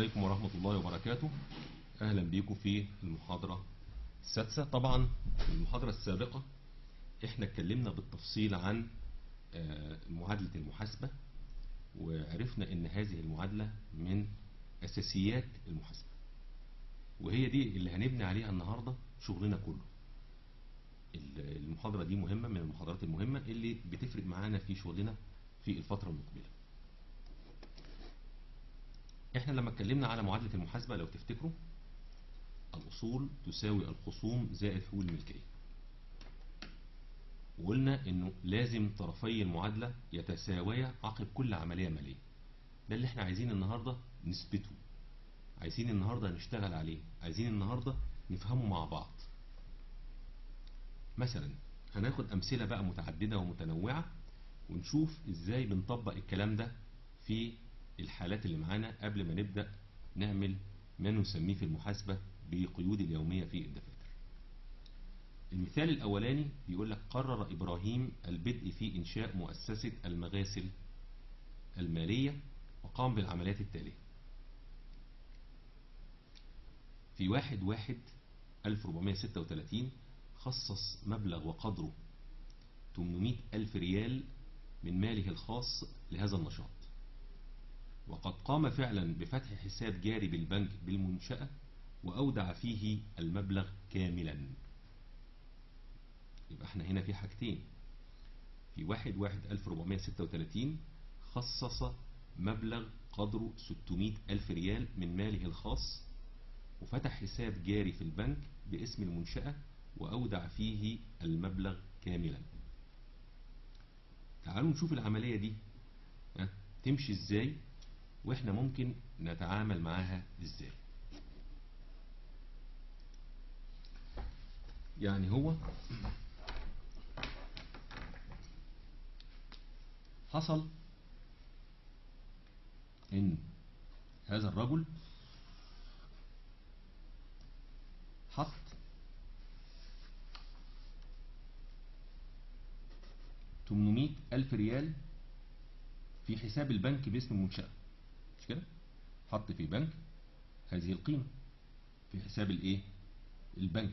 عليكم ورحمة الله وبركاته أهلا بيكم في المحاضرة السادسة طبعا في المحاضرة السابقة احنا اتكلمنا بالتفصيل عن آه، معادلة المحاسبة وعرفنا ان هذه المعادلة من أساسيات المحاسبة وهي دي اللي هنبني عليها النهاردة شغلنا كله ال- المحاضرة دي مهمة من المحاضرات المهمة اللي بتفرق معانا في شغلنا في الفترة المقبلة احنا لما اتكلمنا على معادلة المحاسبة لو تفتكروا الأصول تساوي الخصوم زائد حقوق الملكية وقلنا انه لازم طرفي المعادلة يتساويا عقب كل عملية مالية ده اللي احنا عايزين النهاردة نثبته عايزين النهاردة نشتغل عليه عايزين النهاردة نفهمه مع بعض مثلا هناخد أمثلة بقى متعددة ومتنوعة ونشوف ازاي بنطبق الكلام ده في الحالات اللي معانا قبل ما نبدأ نعمل ما نسميه في المحاسبة بقيود اليومية في الدفاتر المثال الأولاني بيقول لك قرر إبراهيم البدء في إنشاء مؤسسة المغاسل المالية وقام بالعمليات التالية في واحد واحد 1436 خصص مبلغ وقدره 800 ألف ريال من ماله الخاص لهذا النشاط وقد قام فعلا بفتح حساب جاري بالبنك بالمنشأة وأودع فيه المبلغ كاملا يبقى احنا هنا في حاجتين في واحد واحد ألف ربعمية ستة وتلاتين خصص مبلغ قدره 600 ألف ريال من ماله الخاص وفتح حساب جاري في البنك باسم المنشأة وأودع فيه المبلغ كاملا تعالوا نشوف العملية دي ها، تمشي ازاي واحنا ممكن نتعامل معاها ازاي يعني هو حصل ان هذا الرجل حط تمنمية ألف ريال في حساب البنك باسم المنشأة مش كده حط في بنك هذه القيمة في حساب الايه البنك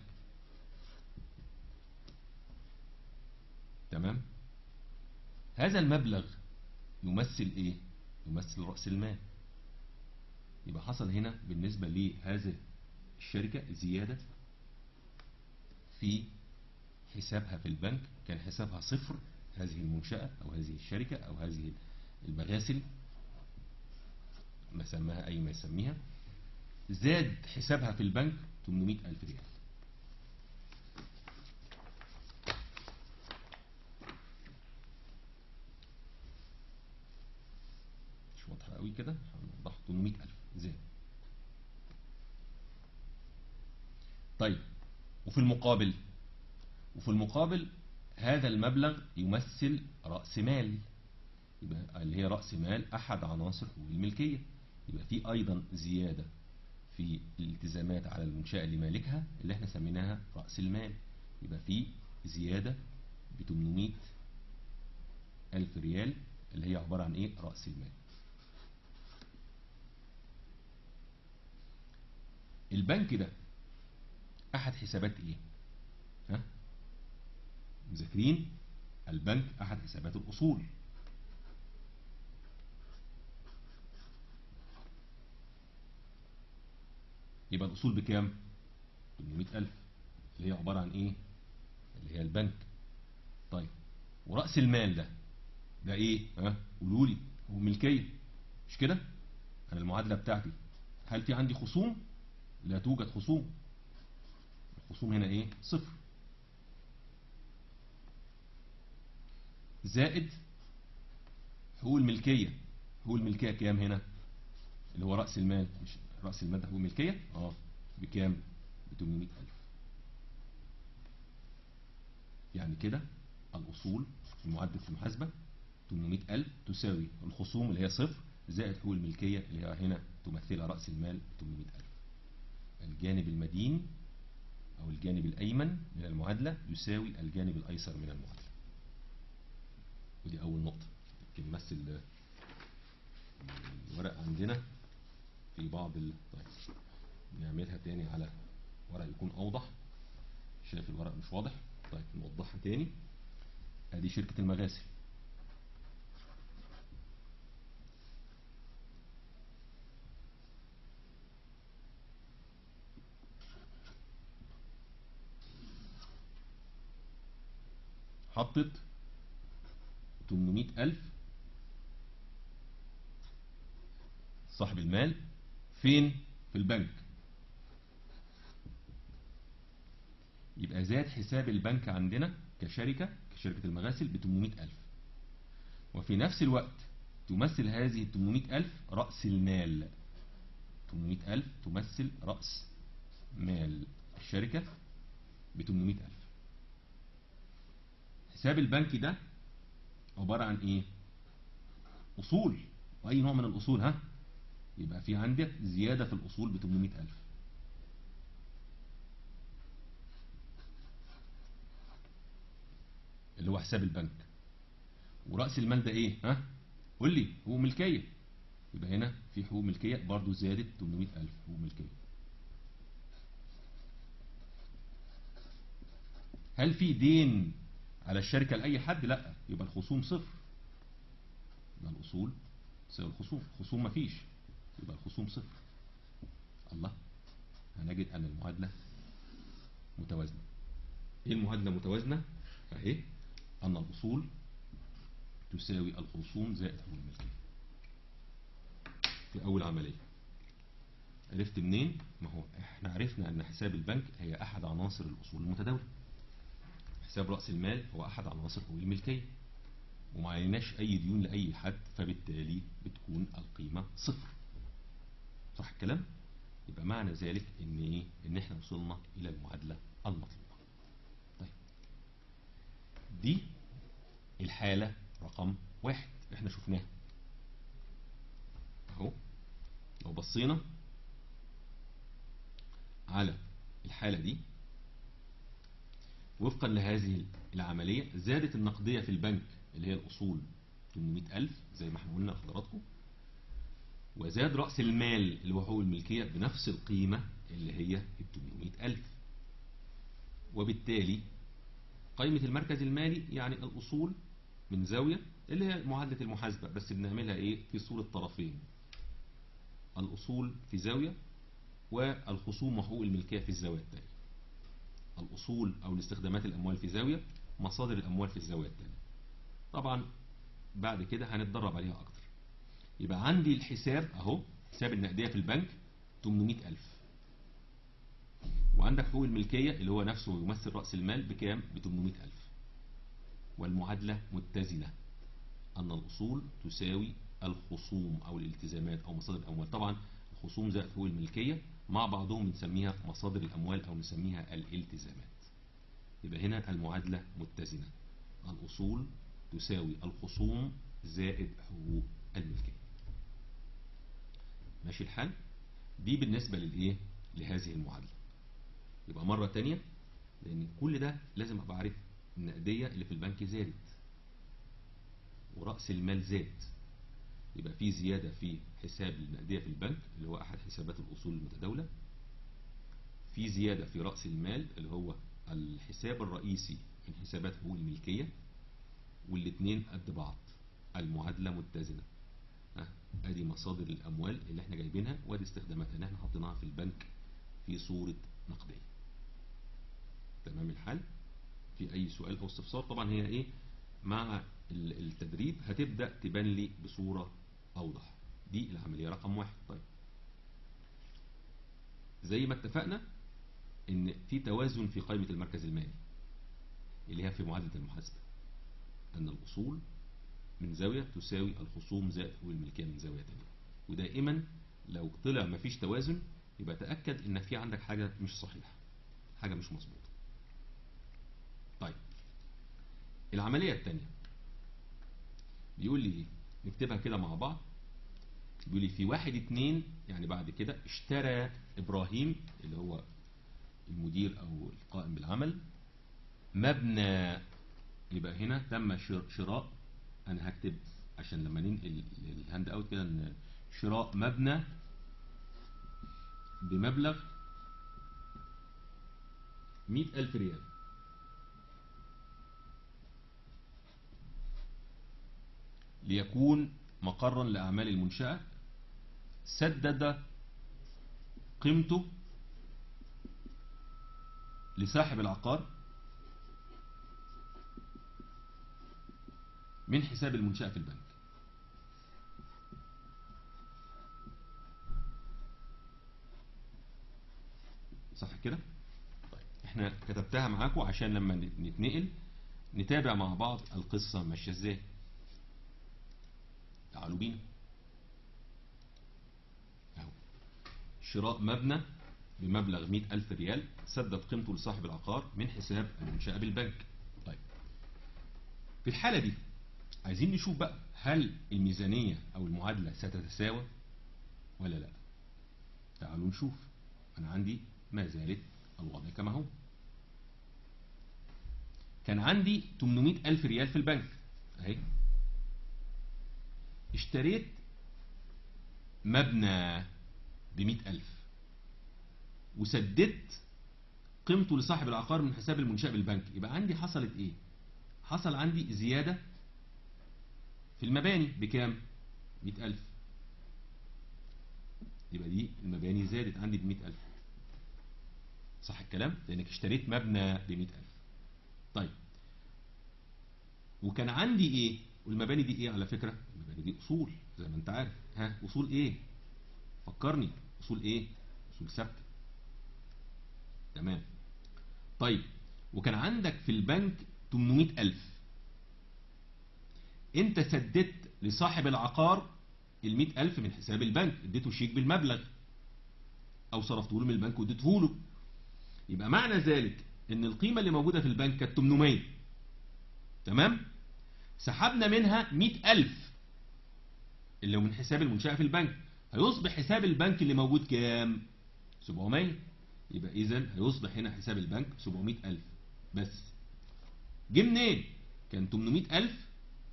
تمام هذا المبلغ يمثل ايه يمثل رأس المال يبقى حصل هنا بالنسبة لهذه الشركة زيادة في حسابها في البنك كان حسابها صفر هذه المنشأة أو هذه الشركة أو هذه المغاسل ما سماها أي ما يسميها زاد حسابها في البنك 800 ألف ريال مش واضحة قوي كده هنوضح 800 ألف زاد طيب وفي المقابل وفي المقابل هذا المبلغ يمثل رأس مال يبقى اللي هي رأس مال أحد عناصر حقوق الملكية يبقى في أيضا زيادة في الالتزامات على المنشأة لمالكها اللي احنا سميناها رأس المال يبقى في زيادة ب 800 ألف ريال اللي هي عبارة عن إيه رأس المال البنك ده أحد حسابات إيه ها مذاكرين البنك أحد حسابات الأصول يبقى الأصول بكام 800 ألف اللي هي عبارة عن إيه اللي هي البنك طيب ورأس المال ده ده إيه ها قولوا لي هو ملكية مش كده أنا المعادلة بتاعتي هل في عندي خصوم لا توجد خصوم الخصوم هنا إيه صفر زائد حقوق الملكية حقوق الملكية كام هنا اللي هو رأس المال مش رأس المال ده حقوق الملكية اه بكام ب 800 ألف يعني كده الأصول في معدل المحاسبة 800 ألف تساوي الخصوم اللي هي صفر زائد حقوق الملكية اللي هي هنا تمثلها رأس المال 800 ألف الجانب المدين أو الجانب الأيمن من المعادلة يساوي الجانب الأيسر من المعادلة ودي أول نقطة يمكن نمثل الورق عندنا في بعض ال... طيب نعملها تاني على ورق يكون اوضح شايف الورق مش واضح طيب نوضحها تاني ادي شركة المغاسل حطت 800 ألف صاحب المال فين في البنك يبقى زاد حساب البنك عندنا كشركة كشركة المغاسل ب 800 ألف وفي نفس الوقت تمثل هذه ال 800 ألف رأس المال 800 ألف تمثل رأس مال الشركة ب 800 ألف حساب البنك ده عبارة عن ايه اصول واي نوع من الاصول ها يبقى في عندك زيادة في الاصول ب 800 الف اللي هو حساب البنك ورأس المال ده ايه ها قول لي حقوق ملكية يبقى هنا في حقوق ملكية برضو زادت 800 الف حقوق ملكية هل في دين على الشركة لأي حد لا يبقى الخصوم صفر يبقى الأصول تساوي الخصوم خصوم مفيش يبقى الخصوم صفر الله هنجد أن المعادلة متوازنة إيه المعادلة متوازنة أهي أن الأصول تساوي الخصوم زائد حقوق الملكية في أول عملية عرفت منين؟ ما هو احنا عرفنا أن حساب البنك هي أحد عناصر الأصول المتداولة حساب رأس المال هو أحد عناصر حقوق الملكية وما عليناش أي ديون لأي حد فبالتالي بتكون القيمة صفر صح الكلام؟ يبقى معنى ذلك إن إيه؟ إن إحنا وصلنا إلى المعادلة المطلوبة. طيب دي الحالة رقم واحد إحنا شفناها. أهو لو بصينا على الحالة دي وفقا لهذه العملية زادت النقدية في البنك اللي هي الأصول 800 ألف زي ما احنا قلنا لحضراتكم وزاد رأس المال اللي هو حقوق الملكية بنفس القيمة اللي هي ال 800 ألف وبالتالي قيمة المركز المالي يعني الأصول من زاوية اللي هي معادلة المحاسبة بس بنعملها إيه في صورة طرفين الأصول في زاوية والخصوم وحقوق الملكية في الزاوية التانية الأصول أو الاستخدامات الأموال في زاوية مصادر الأموال في الزاوية التانية طبعا بعد كده هنتدرب عليها أكتر يبقى عندي الحساب أهو حساب النقدية في البنك 800 ألف وعندك حقوق الملكية اللي هو نفسه يمثل رأس المال بكام ب 800 ألف والمعادلة متزنة أن الأصول تساوي الخصوم أو الالتزامات أو مصادر الأموال طبعا الخصوم زائد حقوق الملكية مع بعضهم بنسميها مصادر الأموال أو نسميها الالتزامات يبقى هنا المعادلة متزنة الأصول تساوي الخصوم زائد حقوق الملكية ماشي الحال دي بالنسبة للإيه لهذه المعادلة يبقى مرة تانية لأن كل ده لازم أبقى عارف النقدية اللي في البنك زادت ورأس المال زاد يبقى في زيادة في حساب النقدية في البنك اللي هو أحد حسابات الأصول المتداولة في زيادة في رأس المال اللي هو الحساب الرئيسي من حسابات حقوق الملكية والاتنين قد بعض المعادلة متزنة ها، ادي مصادر الاموال اللي احنا جايبينها وادي استخداماتها اللي احنا حاطينها في البنك في صورة نقدية تمام الحال في اي سؤال او استفسار طبعا هي ايه مع ال- التدريب هتبدأ تبان لي بصورة اوضح دي العملية رقم واحد طيب زي ما اتفقنا ان في توازن في قائمة المركز المالي اللي هي في معادلة المحاسبة ان الاصول من زاوية تساوي الخصوم زائد حقوق الملكية من زاوية تانية ودائما لو طلع مفيش توازن يبقى تأكد ان في عندك حاجة مش صحيحة حاجة مش مظبوطة طيب العملية التانية بيقول لي ايه نكتبها كده مع بعض بيقول لي في واحد اتنين يعني بعد كده اشترى ابراهيم اللي هو المدير او القائم بالعمل مبنى يبقى هنا تم شر- شراء انا هكتب عشان لما ننقل الهاند اوت كده ان شراء مبنى بمبلغ مئة ألف ريال ليكون مقرا لأعمال المنشأة سدد قيمته لصاحب العقار من حساب المنشأة في البنك صح كده طيب احنا كتبتها معاكم عشان لما نتنقل نتابع مع بعض القصة ماشية ازاي تعالوا بينا اهو شراء مبنى بمبلغ مئة ألف ريال سدد قيمته لصاحب العقار من حساب المنشأة بالبنك طيب في الحالة دي عايزين نشوف بقى هل الميزانية أو المعادلة ستتساوى ولا لا تعالوا نشوف أنا عندي ما زالت الوضع كما هو كان عندي 800 ألف ريال في البنك أهي اشتريت مبنى بمئة ألف وسددت قيمته لصاحب العقار من حساب المنشأ بالبنك يبقى عندي حصلت ايه حصل عندي زيادة في المباني بكام مئة ألف يبقى دي المباني زادت عندي بمئة ألف صح الكلام لأنك اشتريت مبنى بمئة ألف طيب وكان عندي ايه والمباني دي ايه على فكرة المباني دي اصول زي ما انت عارف ها اصول ايه فكرني اصول ايه اصول ثابته تمام طيب وكان عندك في البنك 800 ألف انت سددت لصاحب العقار ال 100 ألف من حساب البنك اديته شيك بالمبلغ او صرفته له من البنك واديته له يبقى معنى ذلك ان القيمة اللي موجودة في البنك كانت 800 تمام سحبنا منها 100 ألف اللي هو من حساب المنشأة في البنك هيصبح حساب البنك اللي موجود كام 700 يبقى اذا هيصبح هنا حساب البنك 700 ألف بس جه منين كان 800 ألف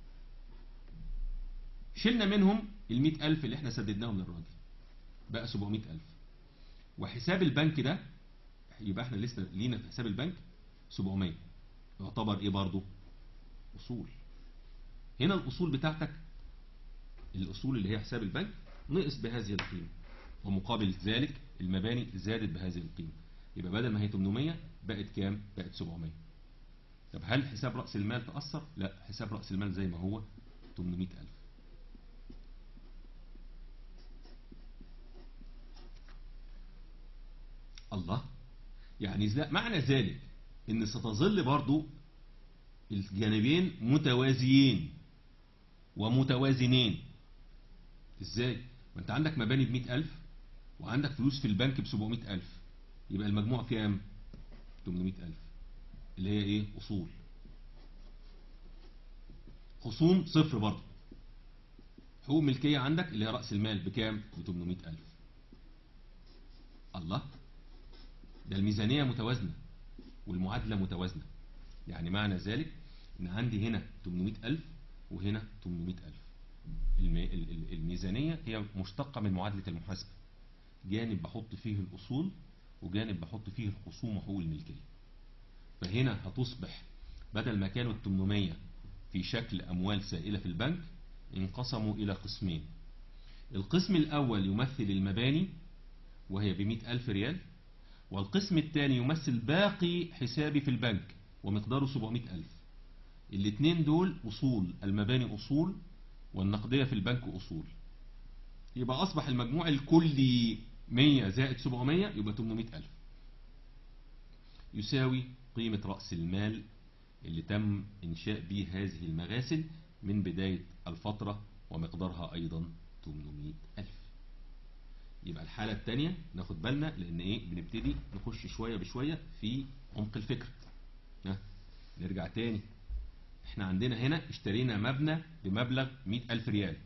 شلنا منهم ال 100 ألف اللي احنا سددناهم للراجل بقى 700 ألف وحساب البنك ده يبقى احنا لسه لينا في حساب البنك 700 يعتبر ايه برضو اصول هنا الاصول بتاعتك الاصول اللي هي حساب البنك نقص بهذه القيمة ومقابل ذلك المباني زادت بهذه القيمة يبقى بدل ما هي 800 بقت كام بقت 700 طب هل حساب رأس المال تأثر لا حساب رأس المال زي ما هو 800 ألف الله يعني لا معنى ذلك ان ستظل برضو الجانبين متوازيين ومتوازنين ازاي ما انت عندك مباني بمئة ألف وعندك فلوس في البنك بسبعمائة ألف يبقى المجموع كام 800 ألف اللي هي ايه أصول خصوم صفر برضه حقوق ملكية عندك اللي هي رأس المال بكام ب 800 ألف الله ده الميزانية متوازنة والمعادلة متوازنة يعني معنى ذلك ان عندي هنا 800 ألف وهنا 800 ألف الميزانية هي مشتقة من معادلة المحاسبة جانب بحط فيه الأصول وجانب بحط فيه الخصوم وحقوق الملكية فهنا هتصبح بدل ما كانوا 800 في شكل أموال سائلة في البنك انقسموا إلى قسمين القسم الأول يمثل المباني وهي بمئة ألف ريال والقسم الثاني يمثل باقي حسابي في البنك ومقداره 700 ألف الاثنين دول أصول المباني أصول والنقدية في البنك أصول يبقى أصبح المجموع الكلي 100 زائد 700 يبقى 800 ألف يساوي قيمة رأس المال اللي تم إنشاء به هذه المغاسل من بداية الفترة ومقدارها أيضا 800 ألف يبقى الحالة الثانية ناخد بالنا لأن إيه بنبتدي نخش شوية بشوية في عمق الفكر ها نرجع تاني احنا عندنا هنا اشترينا مبنى بمبلغ 100 ألف ريال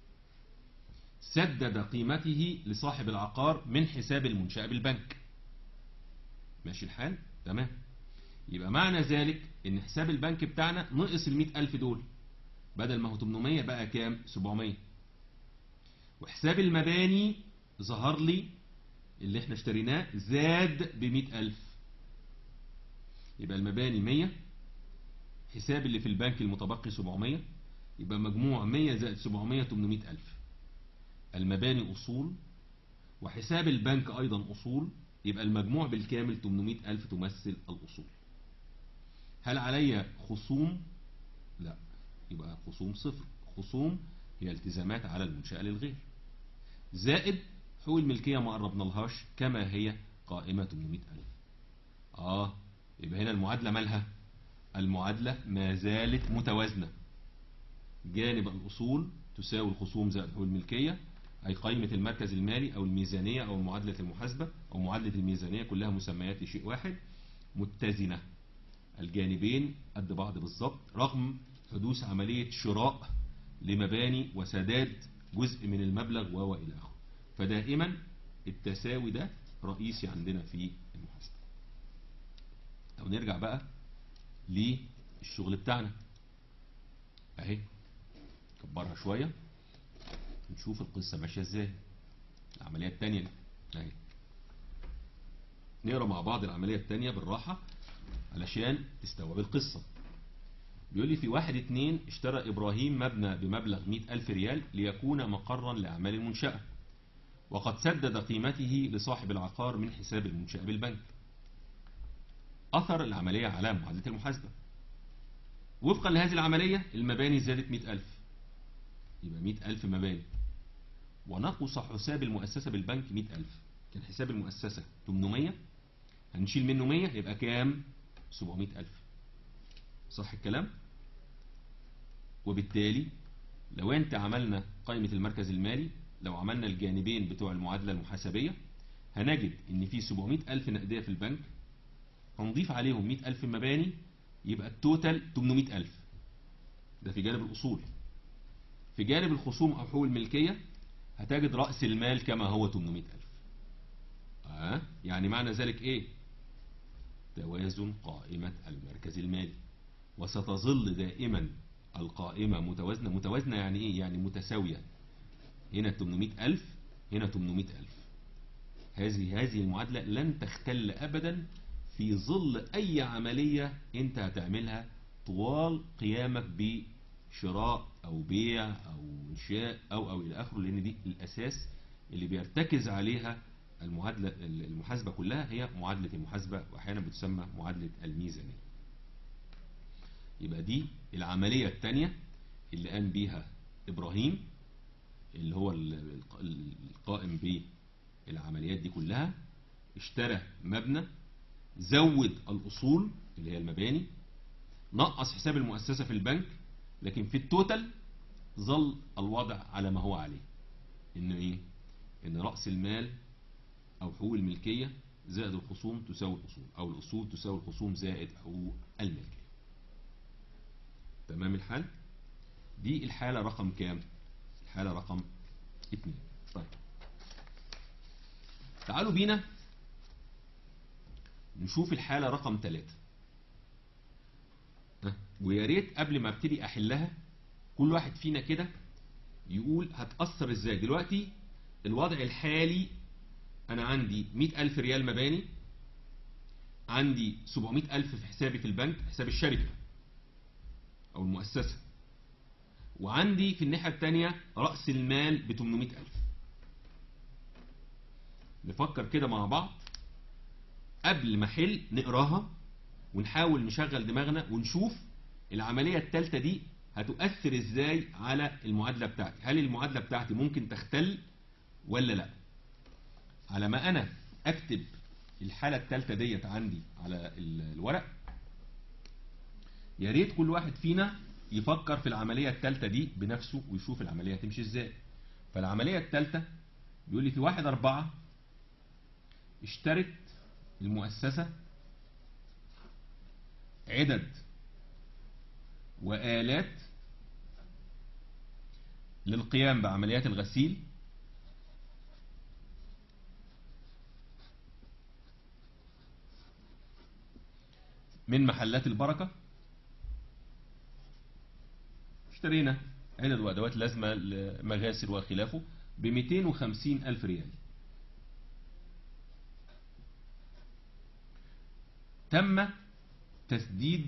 سدد قيمته لصاحب العقار من حساب المنشأة بالبنك ماشي الحال تمام يبقى معنى ذلك ان حساب البنك بتاعنا نقص ال ألف دول بدل ما هو 800 بقى كام 700 وحساب المباني ظهر لي اللي احنا اشتريناه زاد بمئة ألف يبقى المباني مية حساب اللي في البنك المتبقي 700 يبقى مجموع 100 زائد 700 800 ألف المباني أصول وحساب البنك أيضا أصول يبقى المجموع بالكامل 800 ألف تمثل الأصول هل علي خصوم لا يبقى خصوم صفر خصوم هي التزامات على المنشأة للغير زائد حقوق الملكية ما قربنا لهاش كما هي قائمة 800 ألف آه يبقى هنا المعادلة مالها المعادلة ما زالت متوازنة جانب الأصول تساوي الخصوم زائد حقوق الملكية أي قائمة المركز المالي أو الميزانية أو معادلة المحاسبة أو معادلة الميزانية كلها مسميات لشيء واحد متزنة الجانبين قد بعض بالظبط رغم حدوث عملية شراء لمباني وسداد جزء من المبلغ و إلى آخره فدائما التساوي ده رئيسي عندنا في المحاسبة طب نرجع بقى للشغل بتاعنا اهي كبرها شوية نشوف القصة ماشية ازاي العملية التانية دي اهي نقرا مع بعض العملية التانية بالراحة علشان تستوعب القصة بيقول لي في واحد اتنين اشترى إبراهيم مبنى بمبلغ مئة ألف ريال ليكون مقرا لأعمال المنشأة وقد سدد قيمته لصاحب العقار من حساب المنشأة بالبنك أثر العملية على معادلة المحاسبة وفقا لهذه العملية المباني زادت مئة ألف يبقى مئة ألف مباني ونقص حساب المؤسسة بالبنك مئة ألف كان حساب المؤسسة 800 هنشيل منه 100 يبقى كام 700 ألف صح الكلام وبالتالي لو انت عملنا قائمة المركز المالي لو عملنا الجانبين بتوع المعادلة المحاسبية هنجد ان في 700 ألف نقدية في البنك هنضيف عليهم 100 ألف مباني يبقى التوتال 800 ألف ده في جانب الأصول في جانب الخصوم أو حقوق الملكية هتجد رأس المال كما هو 800 ألف آه يعني معنى ذلك إيه توازن قائمة المركز المالي وستظل دائما القائمة متوازنة متوازنة يعني إيه يعني متساوية هنا 800 ألف هنا 800 ألف هذه هذه المعادلة لن تختل أبدا في ظل أي عملية أنت هتعملها طوال قيامك بشراء أو بيع أو إنشاء أو أو إلى آخره لأن دي الأساس اللي بيرتكز عليها المعادلة المحاسبة كلها هي معادلة المحاسبة وأحيانا بتسمى معادلة الميزانية يبقى دي العملية الثانية اللي قام بيها إبراهيم اللي هو القائم بالعمليات دي كلها اشترى مبنى زود الأصول اللي هي المباني نقص حساب المؤسسة في البنك لكن في التوتال ظل الوضع على ما هو عليه ان ايه ان رأس المال او حقوق الملكية زائد الخصوم تساوي الأصول او الأصول تساوي الخصوم زائد حقوق الملكية تمام الحال دي الحالة رقم كام الحالة رقم اتنين طيب تعالوا بينا نشوف الحالة رقم ثلاثة ويا ريت قبل ما ابتدي احلها كل واحد فينا كده يقول هتأثر ازاي دلوقتي الوضع الحالي انا عندي مئة الف ريال مباني عندي سبعمائة الف في حسابي في البنك حساب الشركة او المؤسسة وعندي في الناحية التانية رأس المال ب 800 ألف نفكر كده مع بعض قبل ما حل نقراها ونحاول نشغل دماغنا ونشوف العملية التالتة دي هتؤثر ازاي على المعادلة بتاعتي هل المعادلة بتاعتي ممكن تختل ولا لا على ما انا اكتب الحالة التالتة ديت عندي على الورق يا ريت كل واحد فينا يفكر في العملية التالتة دي بنفسه ويشوف العملية هتمشي ازاي فالعملية التالتة بيقول لي في واحد أربعة اشترت المؤسسة عدد وآلات للقيام بعمليات الغسيل من محلات البركة اشترينا عدد وأدوات لازمة لمغاسل وخلافه ب 250 ألف ريال تم تسديد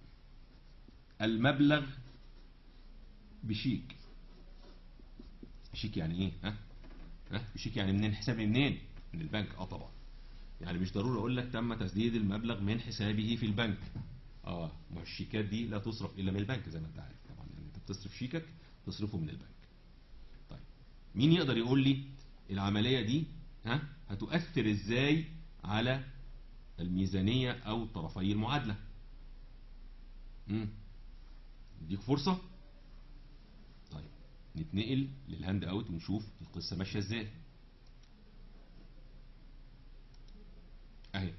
المبلغ بشيك شيك يعني ايه ها ها بشيك يعني منين حسابي منين من البنك اه طبعا يعني مش ضروري اقول لك تم تسديد المبلغ من حسابه في البنك اه ما الشيكات دي لا تصرف الا من البنك زي ما انت عارف طبعا يعني انت بتصرف شيكك تصرفه من البنك طيب مين يقدر يقول لي العملية دي ها هتؤثر ازاي على الميزانية او طرفي المعادلة امم اديك فرصة طيب نتنقل للهاند اوت ونشوف القصة ماشية ازاي اهي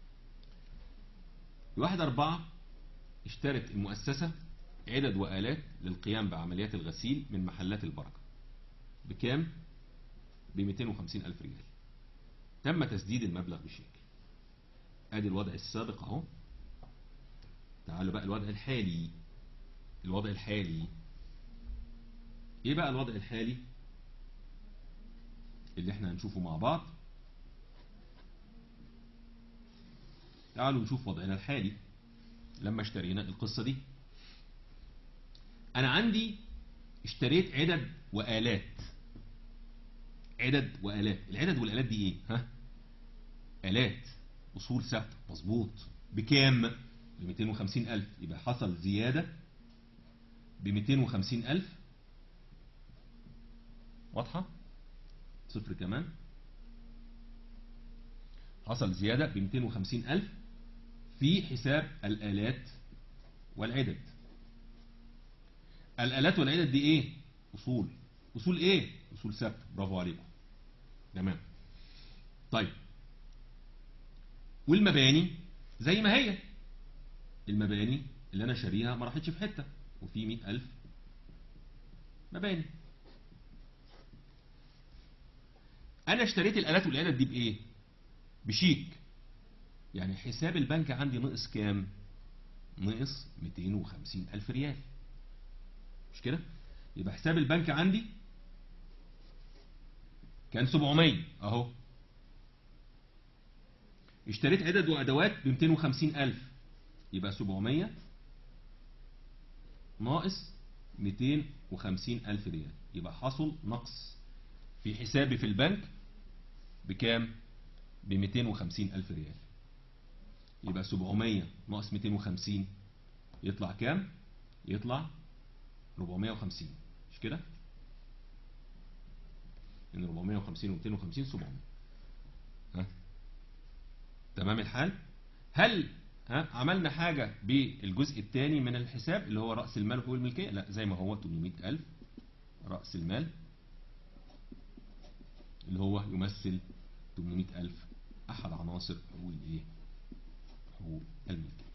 واحد أربعة اشترت المؤسسة عدد وآلات للقيام بعمليات الغسيل من محلات البركة بكام؟ ب 250 ألف ريال تم تسديد المبلغ بشيك ادي الوضع السابق اهو تعالوا بقى الوضع الحالي الوضع الحالي ايه بقى الوضع الحالي اللي احنا هنشوفه مع بعض تعالوا نشوف وضعنا الحالي لما اشترينا القصة دي انا عندي اشتريت عدد وآلات عدد وآلات العدد والآلات دي ايه ها آلات أصول ثابتة مظبوط بكام ب 250 ألف يبقى حصل زيادة ب 250 ألف واضحة صفر كمان حصل زيادة ب 250 ألف في حساب الآلات والعدد الآلات والعدد دي ايه أصول أصول ايه أصول ثابتة برافو عليكم تمام طيب والمباني زي ما هي المباني اللي انا شاريها ما راحتش في حتة وفي مئة ألف مباني انا اشتريت الالات والعدد دي بايه بشيك يعني حساب البنك عندي نقص كام نقص 250 ألف ريال مش كده يبقى حساب البنك عندي كان 700 اهو اشتريت عدد وادوات ب 250 ألف يبقى 700 ناقص 250 ألف ريال يبقى حصل نقص في حسابي في البنك بكام ب 250 ألف ريال يبقى 700 ناقص 250 يطلع كام يطلع 450 مش كده ان 450 و 250 700 ها تمام الحال هل ها عملنا حاجة بالجزء الثاني من الحساب اللي هو رأس المال وحقوق الملكية لا زي ما هو 800000 رأس المال اللي هو يمثل 800000 أحد عناصر حقوق الإيه حقوق الملكية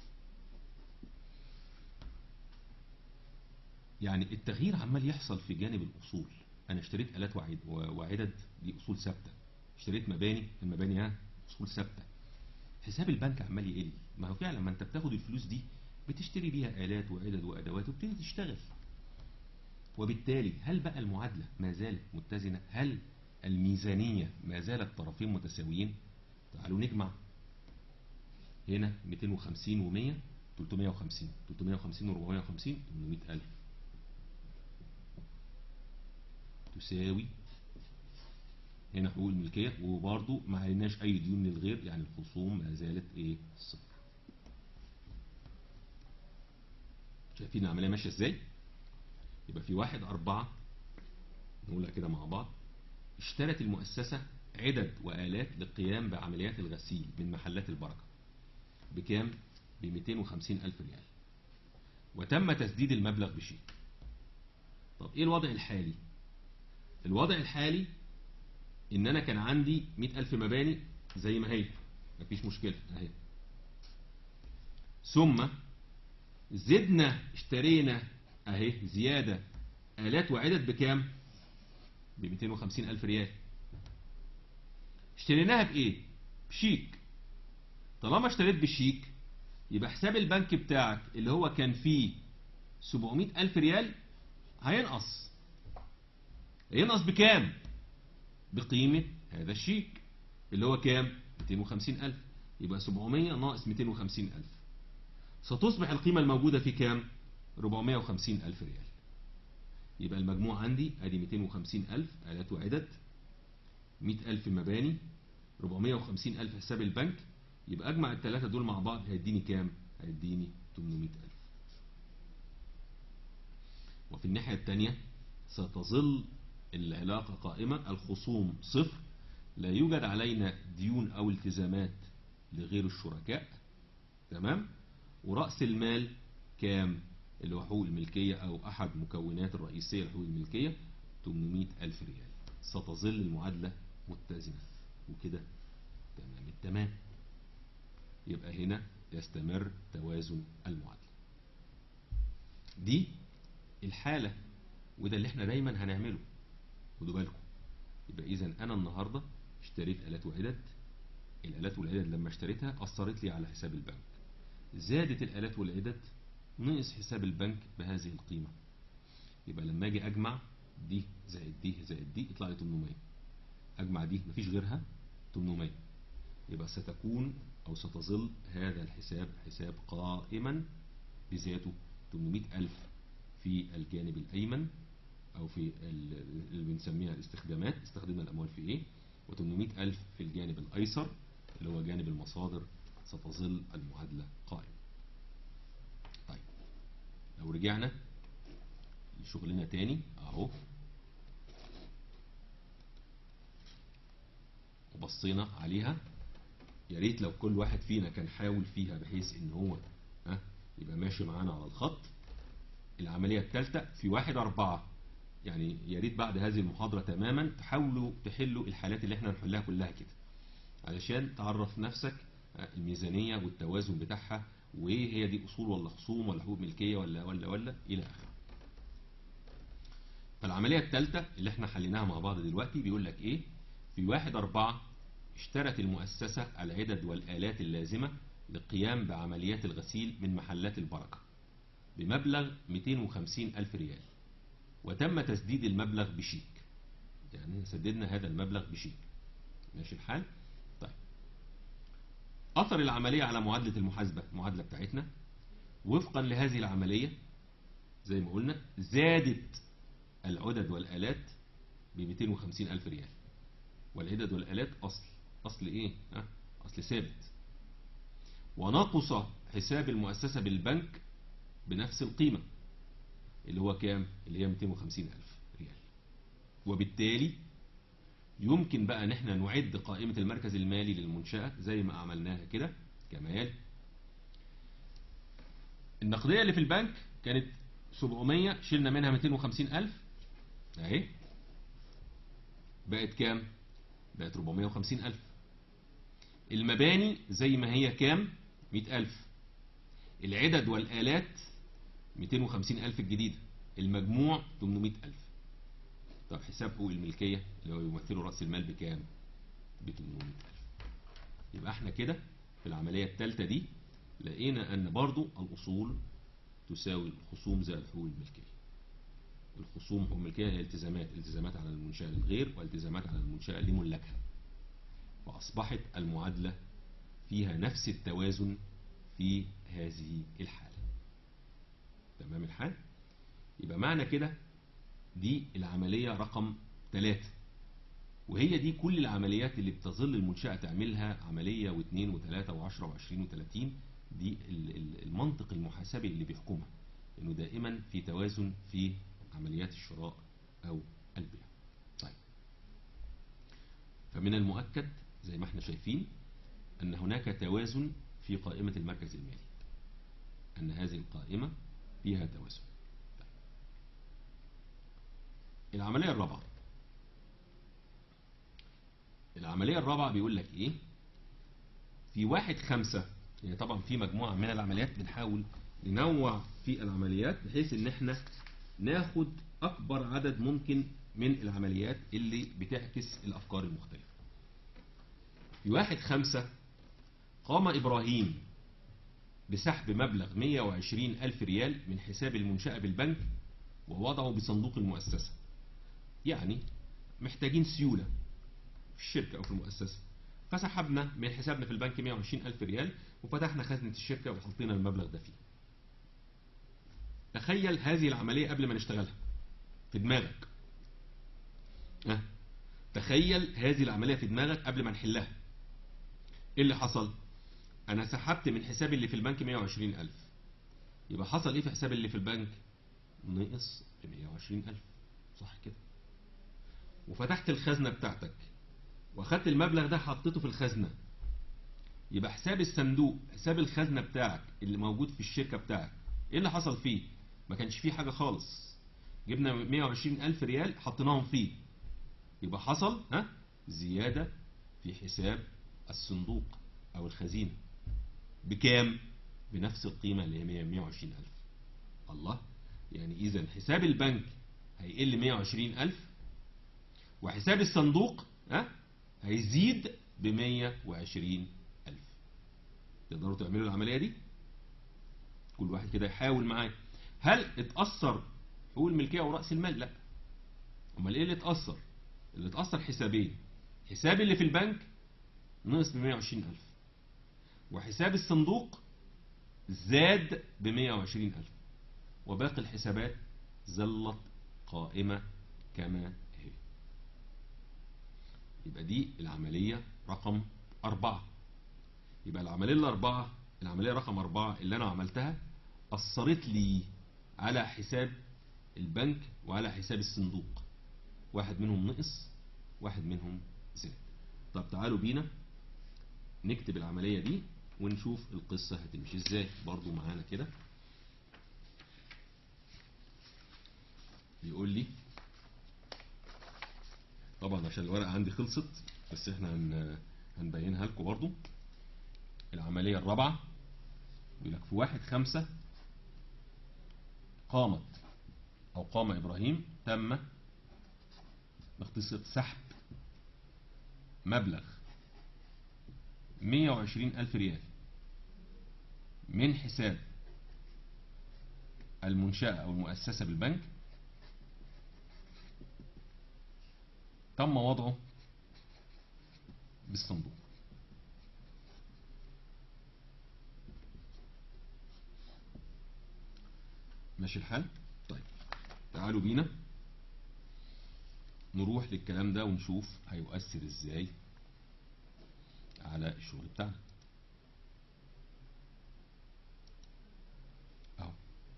يعني التغيير عمال يحصل في جانب الأصول أنا اشتريت آلات وعد- وعدد دي أصول ثابتة اشتريت مباني المباني ها أصول ثابتة حساب البنك عمال يقل ما هو فعلا ما انت بتاخد الفلوس دي بتشتري بيها آلات وعدد وأدوات وبتبتدي تشتغل وبالتالي هل بقى المعادلة ما زالت متزنة هل الميزانية ما زالت طرفين متساويين تعالوا نجمع هنا 250 و100 350 350 و450 800 ألف تساوي هنا حقوق الملكية وبرضو ما عليناش أي ديون للغير يعني الخصوم ما زالت إيه صفر شايفين العملية ماشية إزاي؟ يبقى في واحد أربعة نقولها كده مع بعض اشترت المؤسسة عدد وآلات للقيام بعمليات الغسيل من محلات البركة بكام؟ ب 250 ألف ريال وتم تسديد المبلغ بشيك طب ايه الوضع الحالي الوضع الحالي ان انا كان عندي 100 ألف مباني زي ما هي مفيش مشكلة اهي ثم زدنا اشترينا اهي زيادة آلات وعدد بكام ب 250 ألف ريال اشتريناها بإيه بشيك طالما اشتريت بشيك يبقى حساب البنك بتاعك اللي هو كان فيه 700 ألف ريال هينقص هينقص بكام بقيمة هذا الشيك اللي هو كام 250 ألف يبقى 700 ناقص 250 ألف ستصبح القيمة الموجودة في كام 450 ألف ريال يبقى المجموع عندي ادي 250 ألف آلات وعدد 100 ألف مباني 450 ألف حساب البنك يبقى أجمع الثلاثة دول مع بعض هيديني كام هيديني 800 ألف وفي الناحية الثانية ستظل العلاقة قائمة الخصوم صفر لا يوجد علينا ديون أو التزامات لغير الشركاء تمام ورأس المال كام اللي هو حقوق الملكية أو أحد مكونات الرئيسية لحقوق الملكية 800 ألف ريال ستظل المعادلة متزنة وكده تمام التمام يبقى هنا يستمر توازن المعادلة دي الحالة وده اللي احنا دايما هنعمله خدوا بالكم يبقى اذا انا النهاردة اشتريت آلات وعدد الآلات والعدد لما اشتريتها أثرت لي على حساب البنك زادت الآلات والعدد نقص حساب البنك بهذه القيمة يبقى لما اجي اجمع دي زائد دي زائد دي يطلع لي 800 اجمع دي مفيش غيرها 800 يبقى ستكون او ستظل هذا الحساب حساب قائما بذاته 800 ألف في الجانب الأيمن أو في اللي بنسميها الاستخدامات استخدمنا الأموال في إيه و800 ألف في الجانب الأيسر اللي هو جانب المصادر ستظل المعادلة قائمة طيب لو رجعنا لشغلنا تاني أهو وبصينا عليها يا ريت لو كل واحد فينا كان حاول فيها بحيث ان هو ها يبقى ماشي معانا على الخط العملية الثالثة في واحد أربعة يعني يا ريت بعد هذه المحاضرة تماما تحاولوا تحلوا الحالات اللي احنا هنحلها كلها كده علشان تعرف نفسك الميزانية والتوازن بتاعها وايه هي دي اصول ولا خصوم ولا حقوق ملكية ولا ولا ولا الى اخره فالعملية الثالثة اللي احنا حليناها مع بعض دلوقتي بيقول لك ايه في واحد أربعة اشترت المؤسسة العدد والآلات اللازمة للقيام بعمليات الغسيل من محلات البركة بمبلغ 250 ألف ريال وتم تسديد المبلغ بشيك يعني سددنا هذا المبلغ بشيك ماشي الحال طيب أثر العملية على معادلة المحاسبة المعادلة بتاعتنا وفقا لهذه العملية زي ما قلنا زادت العدد والآلات ب 250 ألف ريال والعدد والآلات أصل أصل إيه؟ ها؟ أصل ثابت ونقص حساب المؤسسة بالبنك بنفس القيمة اللي هو كام؟ اللي هي 250 ألف ريال وبالتالي يمكن بقى ان احنا نعد قائمة المركز المالي للمنشأة زي ما عملناها كده كما يلي النقدية اللي في البنك كانت 700 شلنا منها 250 ألف اهي بقت كام بقت 450 ألف المباني زي ما هي كام 100 ألف العدد والآلات 250 ألف الجديدة المجموع 800 ألف طب حساب حقوق الملكية اللي هو يمثله رأس المال بكام ب 800 ألف يبقى احنا كده في العملية الثالثة دي لقينا أن برضو الأصول تساوي الخصوم زائد حقوق الملكية الخصوم حقوق الملكية هي التزامات التزامات على المنشأة للغير والتزامات على المنشأة لملاكها فأصبحت المعادلة فيها نفس التوازن في هذه الحالة تمام الحال يبقى معنى كده دي العملية رقم ثلاثة وهي دي كل العمليات اللي بتظل المنشأة تعملها عملية واثنين وثلاثة وعشرة وعشرين وثلاثين دي المنطق المحاسبي اللي بيحكمها انه دائما في توازن في عمليات الشراء او البيع طيب فمن المؤكد زي ما احنا شايفين ان هناك توازن في قائمة المركز المالي ان هذه القائمة فيها توازن طيب. العملية الرابعة العملية الرابعة بيقول لك ايه في واحد خمسة يعني طبعا في مجموعة من العمليات بنحاول ننوع في العمليات بحيث ان احنا ناخد اكبر عدد ممكن من العمليات اللي بتعكس الافكار المختلفة في واحد خمسة قام ابراهيم بسحب مبلغ 120 ألف ريال من حساب المنشأة بالبنك ووضعه بصندوق المؤسسة يعني محتاجين سيولة في الشركة أو في المؤسسة فسحبنا من حسابنا في البنك 120 ألف ريال وفتحنا خزنة الشركة وحطينا المبلغ ده فيه تخيل هذه العملية قبل ما نشتغلها في دماغك أه؟ تخيل هذه العملية في دماغك قبل ما نحلها ايه اللي حصل انا سحبت من حسابي اللي في البنك 120 ألف يبقى حصل ايه في حسابي اللي في البنك نقص 120 ألف صح كده وفتحت الخزنة بتاعتك واخدت المبلغ ده حطيته في الخزنة يبقى حساب الصندوق حساب الخزنة بتاعك اللي موجود في الشركة بتاعك ايه اللي حصل فيه ما كانش فيه حاجة خالص جبنا 120 ألف ريال حطيناهم فيه يبقى حصل ها زيادة في حساب الصندوق أو الخزينة بكام بنفس القيمة اللي هي 120 ألف الله يعني إذا حساب البنك هيقل 120 ألف وحساب الصندوق ها هيزيد ب 120 ألف تقدروا تعملوا العملية دي كل واحد كده يحاول معايا هل اتأثر حقوق الملكية ورأس المال لا امال ايه اللي اتأثر اللي اتأثر حسابين حساب اللي في البنك نقص ب 120 ألف وحساب الصندوق زاد ب 120 ألف وباقي الحسابات ظلت قائمة كما هي يبقى دي العملية رقم أربعة يبقى العملية الأربعة العملية رقم أربعة اللي أنا عملتها أثرت لي على حساب البنك وعلى حساب الصندوق واحد منهم نقص واحد منهم زاد طب تعالوا بينا نكتب العملية دي ونشوف القصة هتمشي ازاي برضو معانا كده بيقول لي طبعا عشان الورقة عندي خلصت بس احنا هن هنبينها لكم برضو العملية الرابعة بيقول لك في واحد خمسة قامت أو قام إبراهيم تم باختصار سحب مبلغ 120 ألف ريال من حساب المنشأة أو المؤسسة بالبنك تم وضعه بالصندوق ماشي الحال طيب تعالوا بينا نروح للكلام ده ونشوف هيؤثر ازاي على الشغل بتاعنا اهو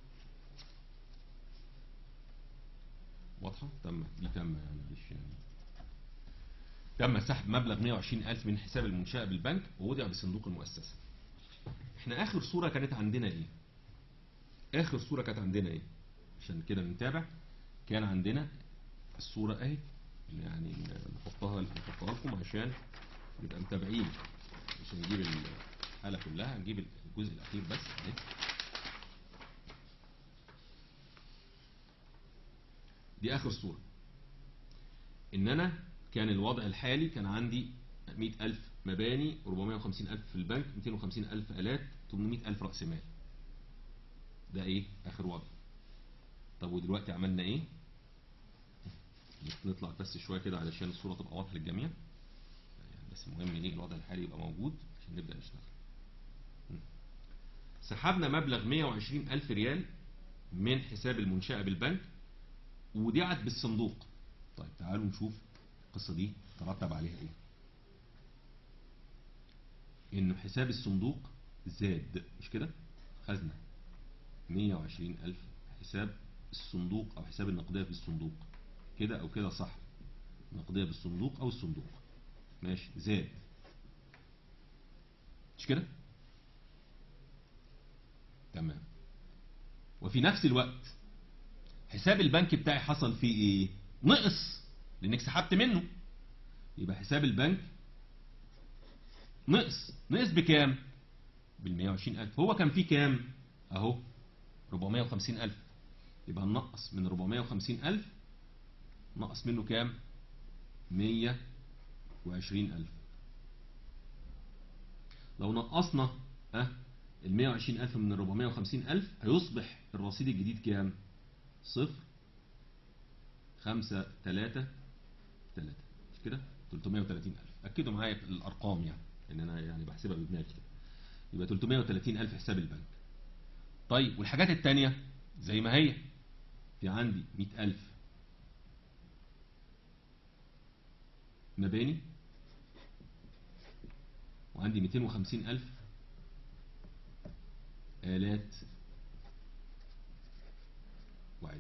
واضحة تم دي تم يعني معلش يعني تم سحب مبلغ 120 ألف من حساب المنشأة بالبنك ووضع بصندوق المؤسسة احنا آخر صورة كانت عندنا ايه آخر صورة كانت عندنا ايه عشان كده نتابع كان عندنا الصورة اهي يعني نحطها نحطها لكم عشان نبقى متابعين مش هنجيب الحالة كلها هنجيب الجزء الأخير بس اهي دي آخر صورة إن أنا كان الوضع الحالي كان عندي 100000 مباني 450000 في البنك 250000 آلات 800000 رأس مال ده إيه آخر وضع طب ودلوقتي عملنا إيه نطلع بس شوية كده علشان الصورة تبقى واضحة للجميع يعني بس المهم إيه الوضع الحالي يبقى موجود عشان نبدأ نشتغل سحبنا مبلغ 120000 ريال من حساب المنشأة بالبنك ودعت بالصندوق طيب تعالوا نشوف القصة دي ترتب عليها ايه انه حساب الصندوق زاد مش كده خزنة 120 ألف حساب الصندوق أو حساب النقدية في الصندوق كده أو كده صح نقدية بالصندوق أو الصندوق ماشي زاد مش كده تمام وفي نفس الوقت حساب البنك بتاعي حصل فيه ايه نقص لانك سحبت منه يبقى حساب البنك نقص نقص بكام بال 120 ألف هو كان فيه كام اهو 450 ألف يبقى ننقص من 450 ألف نقص منه كام 120 ألف لو نقصنا اه ال 120 ألف من ال 450 ألف هيصبح الرصيد الجديد كام صفر خمسة تلاتة تلاتة مش كده 330 ألف اكدوا معايا في الارقام يعني ان انا يعني بحسبها بدماغي كده يبقى 330 الف حساب البنك طيب والحاجات التانية زي ما هي في عندي 100 الف مباني وعندي 250 الف آلات وعدد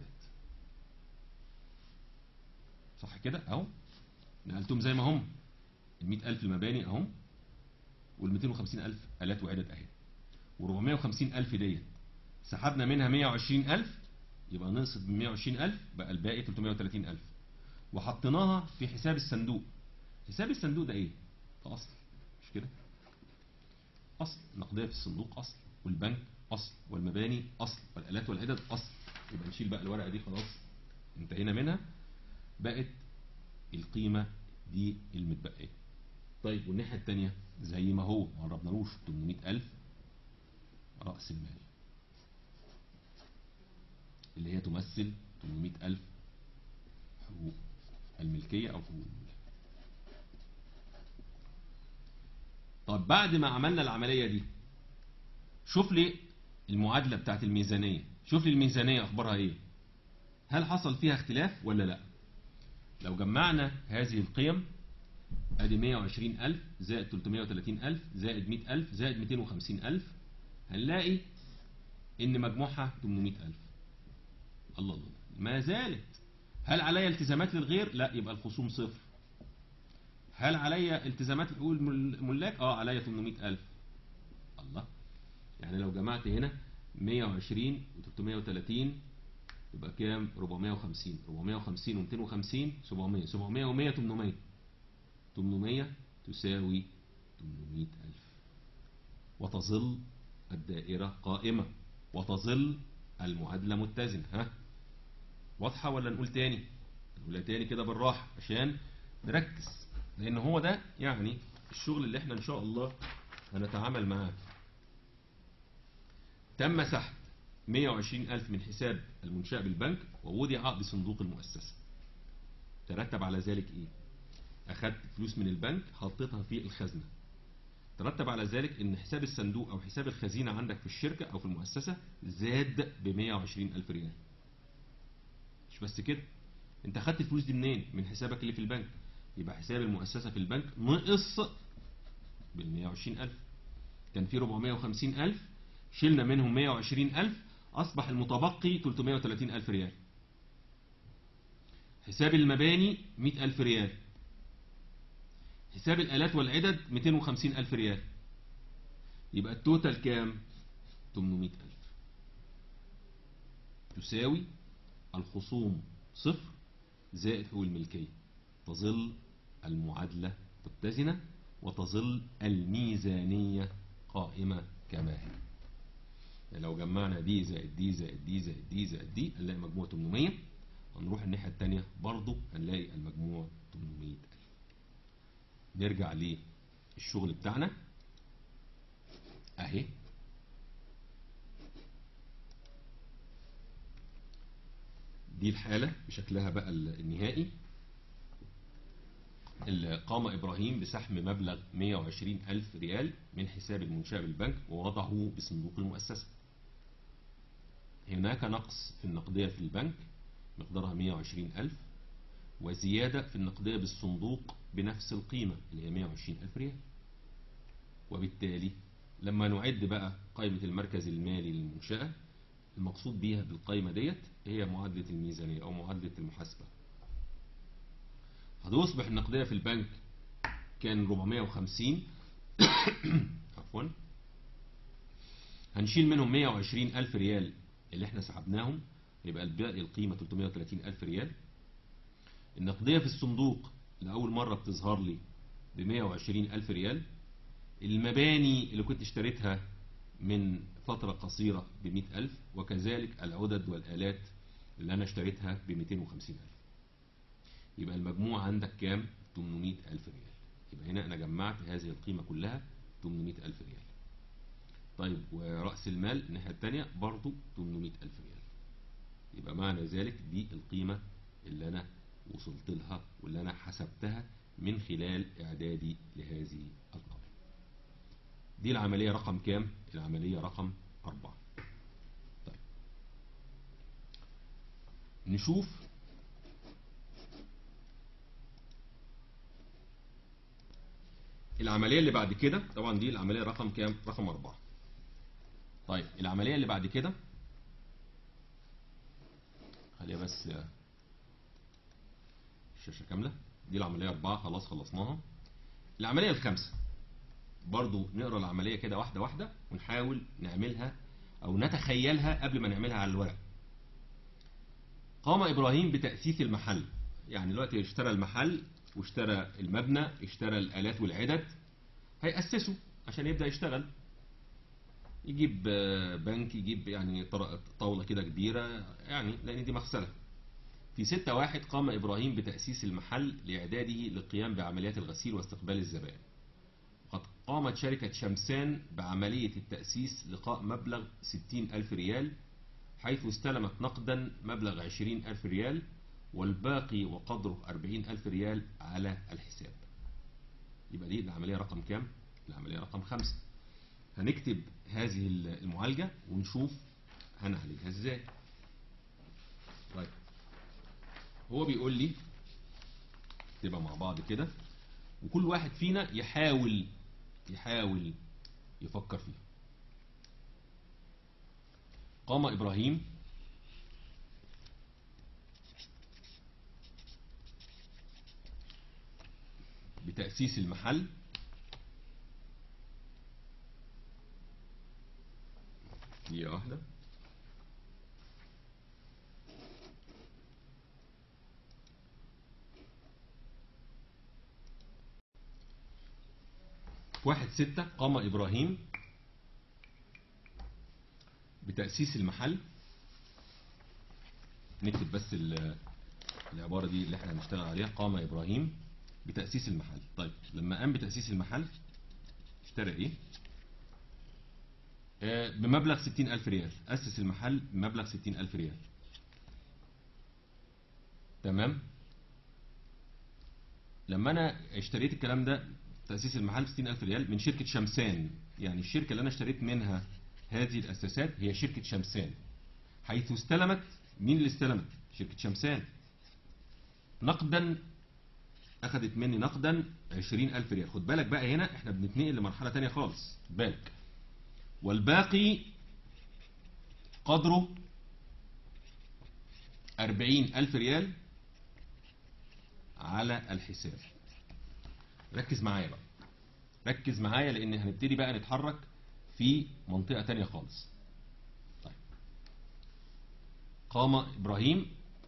صح كده اهو نقلتهم زي ما هم ال 100000 المباني اهم وال 250000 آلات وعدد اهي و 450000 ديت سحبنا منها 120000 يبقى نقصت من 120000 بقى الباقي 330000 وحطيناها في حساب الصندوق حساب الصندوق ده ايه؟ ده اصل مش كده؟ اصل نقديه في الصندوق اصل والبنك اصل والمباني اصل والالات والعدد اصل يبقى نشيل بقى الورقه دي خلاص انتهينا منها بقت القيمه دي المتبقيه طيب والناحيه الثانيه زي ما هو ما قربنالوش 800000 راس المال اللي هي تمثل 800000 حقوق الملكيه او حقوق الملك طب بعد ما عملنا العمليه دي شوف لي المعادله بتاعت الميزانيه شوف لي الميزانيه اخبارها ايه هل حصل فيها اختلاف ولا لا لو جمعنا هذه القيم ادي 120000 زائد 330000 زائد 100000 زائد 250000 هنلاقي ان مجموعها 800000 الله الله ما زالت هل عليا التزامات للغير لا يبقى الخصوم صفر هل عليا التزامات لحقوق الملاك اه عليا 800000 الله يعني لو جمعت هنا 120 و330 يبقى كام 450 450 و250 700 700 و100 800 800 تساوي 800000 وتظل الدائرة قائمة وتظل المعادلة متزنة ها واضحة ولا نقول تاني نقولها تاني كده بالراحة عشان نركز لأن هو ده يعني الشغل اللي احنا إن شاء الله هنتعامل معاه تم سحب 120 ألف من حساب المنشأ بالبنك ووضع بصندوق المؤسسة ترتب على ذلك إيه؟ أخدت فلوس من البنك حطيتها في الخزنة ترتب على ذلك ان حساب الصندوق او حساب الخزينة عندك في الشركة او في المؤسسة زاد ب 120 الف ريال مش بس كده انت اخدت الفلوس دي منين من حسابك اللي في البنك يبقى حساب المؤسسة في البنك نقص بال 120 الف كان في 450 الف شلنا منهم 120 الف اصبح المتبقي 330 الف ريال حساب المباني 100 الف ريال حساب الآلات والعدد 250 ألف ريال يبقى التوتال كام 800 ألف تساوي الخصوم صفر زائد حقوق الملكية تظل المعادلة متزنة وتظل الميزانية قائمة كما هي يعني لو جمعنا دي زائد دي زائد دي زائد دي زائد دي هنلاقي مجموع 800 هنروح الناحية التانية برضو هنلاقي المجموع 800 ألف نرجع للشغل بتاعنا اهي دي الحالة بشكلها بقى النهائي اللي قام إبراهيم بسحب مبلغ 120 ألف ريال من حساب المنشأ بالبنك ووضعه بصندوق المؤسسة هناك نقص في النقدية في البنك مقدارها 120 ألف وزيادة في النقدية بالصندوق بنفس القيمة اللي هي 120 ألف ريال وبالتالي لما نعد بقى قائمة المركز المالي للمنشأة المقصود بيها بالقائمة ديت هي معادلة الميزانية أو معادلة المحاسبة هتصبح النقدية في البنك كان 450 عفوا هنشيل منهم 120 ألف ريال اللي احنا سحبناهم يبقى الباقي القيمة 330 ألف ريال النقدية في الصندوق لأول مرة بتظهر لي ب 120 ألف ريال المباني اللي كنت اشتريتها من فترة قصيرة ب 100 ألف وكذلك العدد والآلات اللي أنا اشتريتها ب 250 ألف يبقى المجموع عندك كام 800 ألف ريال يبقى هنا أنا جمعت هذه القيمة كلها 800 ألف ريال طيب ورأس المال الناحية التانية برضو 800 ألف ريال يبقى معنى ذلك دي القيمة اللي أنا وصلت لها واللي أنا حسبتها من خلال إعدادي لهذه القائمة دي العملية رقم كام؟ العملية رقم أربعة طيب نشوف العملية اللي بعد كده طبعا دي العملية رقم كام؟ رقم أربعة طيب العملية اللي بعد كده خليها بس الشاشة كاملة دي العملية أربعة خلاص خلصناها العملية الخامسة برضو نقرا العملية كده واحدة واحدة ونحاول نعملها أو نتخيلها قبل ما نعملها على الورق قام إبراهيم بتأسيس المحل يعني دلوقتي اشترى المحل واشترى المبنى اشترى الآلات والعدد هيأسسه عشان يبدأ يشتغل يجيب بنك يجيب يعني طاولة كده كبيرة يعني لأن دي مغسلة في ستة واحد قام إبراهيم بتأسيس المحل لإعداده للقيام بعمليات الغسيل واستقبال الزبائن وقد قامت شركة شمسان بعملية التأسيس لقاء مبلغ 60 ألف ريال حيث استلمت نقدا مبلغ 20 ألف ريال والباقي وقدره 40 ألف ريال على الحساب يبقى دي العملية رقم كام؟ العملية رقم خمسة هنكتب هذه المعالجة ونشوف هنعالجها ازاي طيب هو بيقول لي تبقى مع بعض كده وكل واحد فينا يحاول يحاول يفكر فيها قام إبراهيم بتأسيس المحل دقيقة واحدة في واحد ستة قام إبراهيم بتأسيس المحل نكتب بس العبارة دي اللي احنا هنشتغل عليها قام إبراهيم بتأسيس المحل طيب لما قام بتأسيس المحل اشترى ايه آه بمبلغ ستين ألف ريال أسس المحل بمبلغ ستين ألف ريال تمام لما أنا اشتريت الكلام ده تأسيس المحل ب 60000 ريال من شركة شمسان يعني الشركة اللي أنا اشتريت منها هذه الأساسات هي شركة شمسان حيث استلمت مين اللي استلمت؟ شركة شمسان نقدا أخذت مني نقدا 20000 ريال خد بالك بقى هنا احنا بنتنقل لمرحلة تانية خالص بالك والباقي قدره 40000 ريال على الحساب ركز معايا بقى ركز معايا لان هنبتدي بقى نتحرك في منطقة تانية خالص طيب قام ابراهيم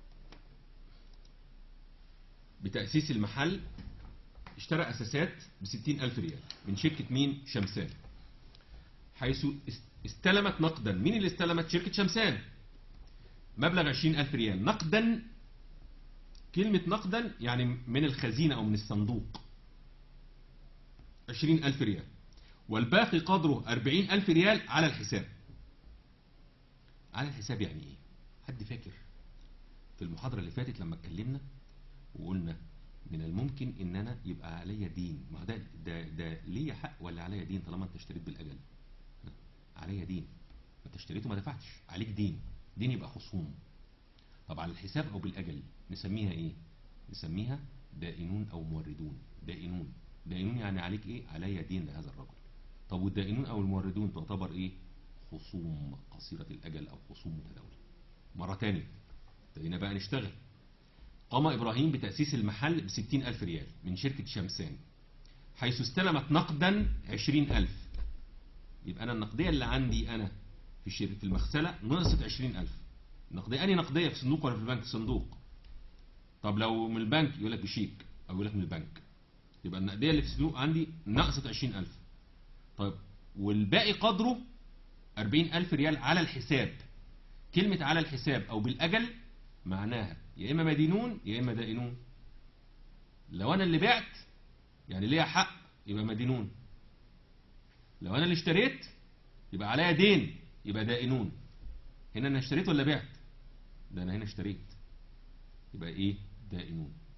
بتأسيس المحل اشترى اساسات بستين الف ريال من شركة مين شمسان حيث استلمت نقدا مين اللي استلمت شركة شمسان مبلغ عشرين الف ريال نقدا كلمة نقدا يعني من الخزينة او من الصندوق عشرين ألف ريال والباقي قدره أربعين ألف ريال على الحساب على الحساب يعني إيه حد فاكر في المحاضرة اللي فاتت لما اتكلمنا وقلنا من الممكن ان انا يبقى عليا دين ما ده ده ده ليا حق ولا عليا دين طالما انت اشتريت بالاجل عليا دين انت اشتريته ما دفعتش عليك دين دين يبقى خصوم طب على الحساب او بالاجل نسميها ايه نسميها دائنون او موردون دائنون دائنون يعني عليك ايه عليا دين لهذا الرجل طب والدائنون او الموردون تعتبر ايه خصوم قصيرة الاجل او خصوم متداولة مرة تانية ابتدينا بقى نشتغل قام ابراهيم بتأسيس المحل بستين الف ريال من شركة شمسان حيث استلمت نقدا عشرين الف يبقى انا النقدية اللي عندي انا في شركة في المغسلة نقصت عشرين الف النقدية اني نقدية في صندوق ولا في البنك صندوق طب لو من البنك يقول لك بشيك او يقول لك من البنك يبقى النقدية اللي في الصندوق عندي نقصت 20000 طيب والباقي قدره 40000 ريال على الحساب كلمة على الحساب أو بالأجل معناها يا إما مدينون يا إما دائنون لو أنا اللي بعت يعني ليا حق يبقى مدينون لو أنا اللي اشتريت يبقى عليا دين يبقى دائنون هنا أنا اشتريت ولا بعت ده أنا هنا اشتريت يبقى إيه دائنون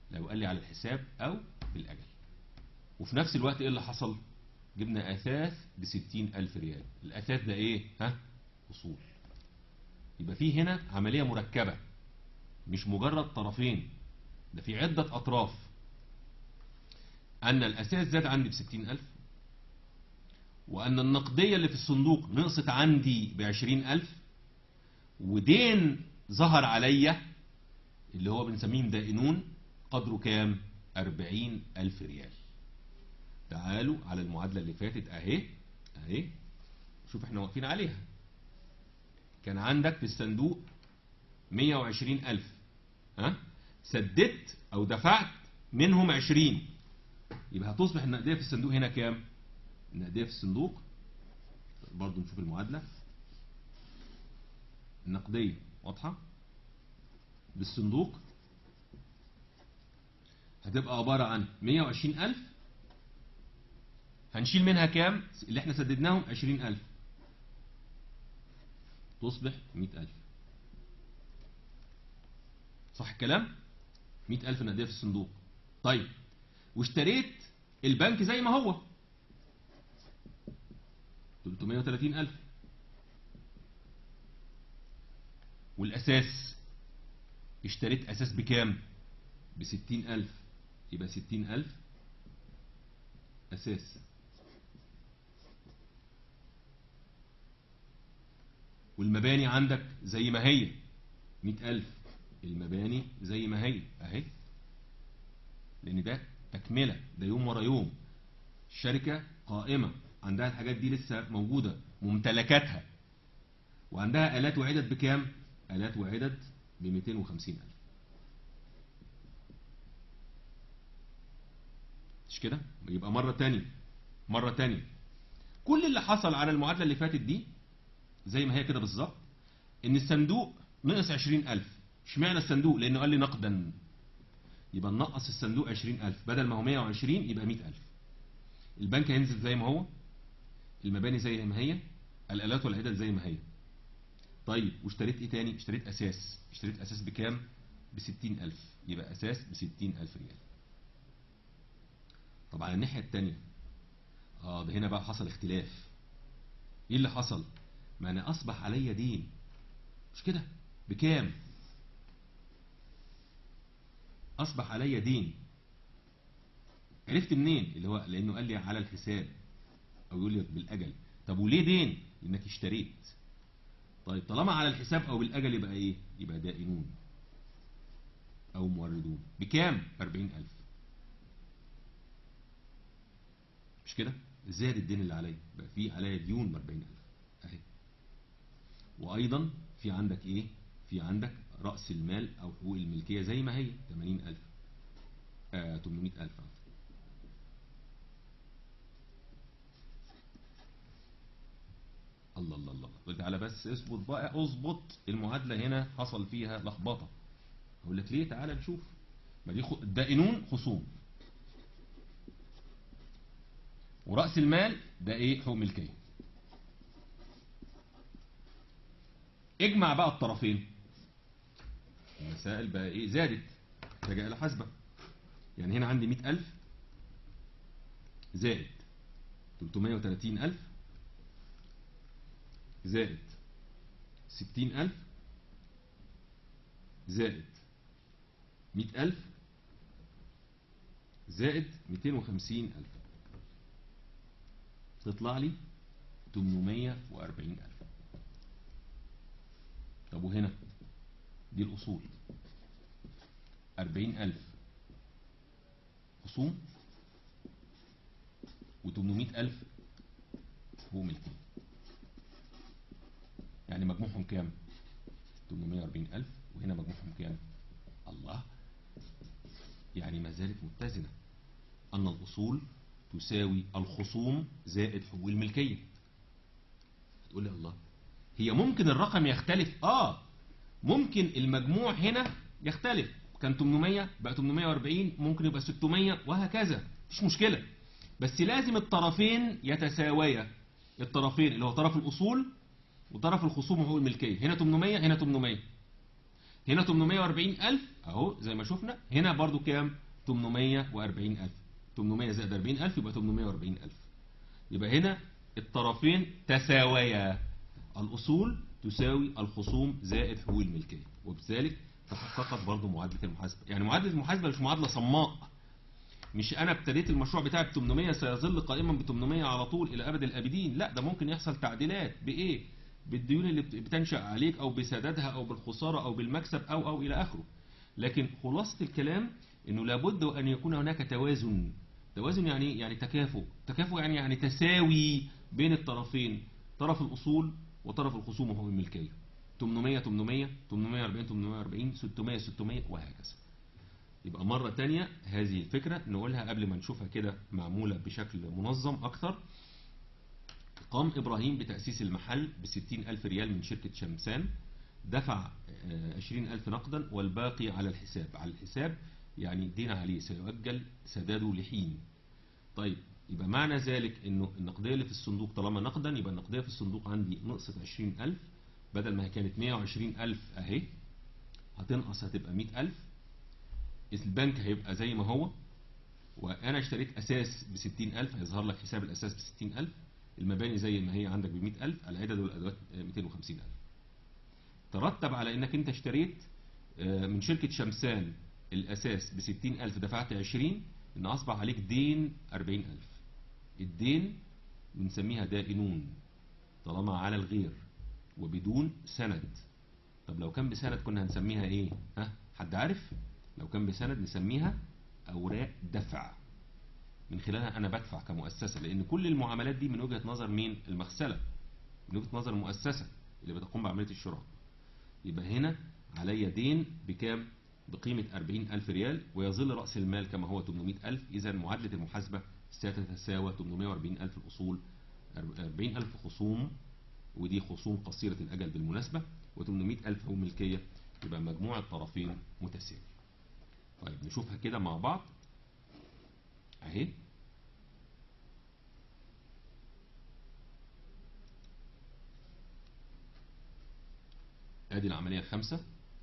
لو قال لي على الحساب او بالاجل وفي نفس الوقت ايه اللي حصل جبنا اثاث بستين الف ريال الاثاث ده ايه ها اصول يبقى في هنا عملية مركبة مش مجرد طرفين ده في عدة اطراف ان الاساس زاد عندي بستين الف وان النقدية اللي في الصندوق نقصت عندي بعشرين الف ودين ظهر عليا اللي هو بنسميه دائنون قدره كام أربعين ألف ريال تعالوا على المعادلة اللي فاتت أهي أهي شوف احنا واقفين عليها كان عندك في الصندوق مية وعشرين ألف ها سددت أو دفعت منهم عشرين يبقى هتصبح النقدية في الصندوق هنا كام النقدية في الصندوق برضو نشوف المعادلة النقدية واضحة بالصندوق هتبقى عبارة عن 120000 هنشيل منها كام اللي احنا سددناهم 20000 تصبح 100000 صح الكلام 100000 نقدية في الصندوق طيب واشتريت البنك زي ما هو 330000 والأساس اشتريت أساس بكام بستين ألف يبقى ستين ألف أساس والمباني عندك زي ما هي مئة ألف المباني زي ما هي أهي لأن ده تكملة ده يوم ورا يوم الشركة قائمة عندها الحاجات دي لسه موجودة ممتلكاتها وعندها آلات وعدد بكام آلات وعدد ب 250 ألف مش كده يبقى مرة تانية مرة تانية كل اللي حصل على المعادلة اللي فاتت دي زي ما هي كده بالظبط ان الصندوق نقص 20000 اشمعنى الصندوق لانه قال لي نقدا يبقى نقص الصندوق 20000 بدل ما هو 120 يبقى 100000 البنك هينزل زي ما هو المباني زي ما هي الالات والعدد زي ما هي طيب واشتريت ايه تاني اشتريت اساس اشتريت اساس بكام ب 60000 يبقى اساس ب 60000 ريال طب على الناحيه التانية اه ده هنا بقى حصل اختلاف ايه اللي حصل ما انا اصبح عليا دين مش كده بكام اصبح عليا دين عرفت منين اللي هو لانه قال لي على الحساب او يقول لي بالاجل طب وليه دين لانك اشتريت طيب طالما على الحساب او بالاجل يبقى ايه يبقى دائنون او موردون بكام 40000 مش كده زاد الدين اللي عليا بقى في عليا ديون ب 40000 اهي وايضا في عندك ايه في عندك راس المال او حقوق الملكيه زي ما هي 80000 آه 800000 عفوا الله الله الله قلت تعالى بس اظبط بقى اظبط المعادله هنا حصل فيها لخبطه اقول لك ليه تعالى نشوف ما دي خ- الدائنون خصوم وراس المال ده ايه حقوق ملكيه اجمع بقى الطرفين المسائل بقى ايه زادت رجع الى حسبه يعني هنا عندي 100000 زائد 330000 زائد 60000 زائد 100000 زائد 250000 تطلع لي 840000 طب وهنا دي الأصول 40000 خصوم و800000 حقوق ملكية يعني مجموعهم كام 840000 وهنا مجموعهم كام الله يعني ما زالت متزنة أن الأصول تساوي الخصوم زائد حقوق الملكية هتقول لي الله هي ممكن الرقم يختلف اه ممكن المجموع هنا يختلف كان 800 بقى 840 ممكن يبقى 600 وهكذا مفيش مشكلة بس لازم الطرفين يتساويا الطرفين اللي هو طرف الأصول وطرف الخصوم وحقوق الملكية هنا 800 هنا 800 هنا 840000 اهو زي ما شفنا هنا برضو كام 840000 800 زائد 40000 يبقى 840000 يبقى هنا الطرفين تساويا الأصول تساوي الخصوم زائد حقوق الملكية وبذلك تحققت برضو معادلة المحاسبة يعني معادلة المحاسبة مش معادلة صماء مش انا ابتديت المشروع بتاعي ب 800 سيظل قائما ب 800 على طول الى ابد الابدين لا ده ممكن يحصل تعديلات بايه بالديون اللي بت- بتنشا عليك او بسدادها او بالخساره او بالمكسب او او الى اخره لكن خلاصه الكلام انه لابد ان يكون هناك توازن توازن يعني إيه؟ يعني تكافؤ تكافؤ يعني يعني تساوي بين الطرفين طرف الاصول وطرف الخصوم وهو الملكيه 800 800 840 840 600 600 وهكذا يبقى مرة تانية هذه الفكرة نقولها قبل ما نشوفها كده معمولة بشكل منظم أكثر قام إبراهيم بتأسيس المحل بستين ألف ريال من شركة شمسان دفع عشرين ألف نقدا والباقي على الحساب على الحساب يعني الدين عليه سيؤجل سداده لحين طيب يبقى معنى ذلك انه النقدية اللي في الصندوق طالما نقدا يبقى النقدية في الصندوق عندي نقصت عشرين ألف بدل ما هي كانت مية وعشرين ألف أهي هتنقص هتبقى مئة ألف البنك هيبقى زي ما هو وانا اشتريت اساس ب 60000 هيظهر لك حساب الاساس ب 60000 المباني زي ما هي عندك ب 100000 العدد والادوات 250000 ترتب على انك انت اشتريت آه، من شركة شمسان الاساس ب 60000 دفعت 20 ان اصبح عليك دين 40000 الدين بنسميها دائنون طالما على الغير وبدون سند طب لو كان بسند كنا هنسميها ايه ها حد عارف لو كان بسند نسميها اوراق دفع من خلالها انا بدفع كمؤسسه لان كل المعاملات دي من وجهه نظر مين المغسله من وجهه نظر المؤسسه اللي بتقوم بعمليه الشراء يبقى هنا عليا دين بكام بقيمة 40000 ريال ويظل رأس المال كما هو 800000 إذا معادلة المحاسبة ستتساوى 840000 الأصول 40000 خصوم ودي خصوم قصيرة الأجل بالمناسبة و800000 هو ملكية يبقى مجموع الطرفين متساوي طيب نشوفها كده مع بعض اهي ادي العملية الخامسة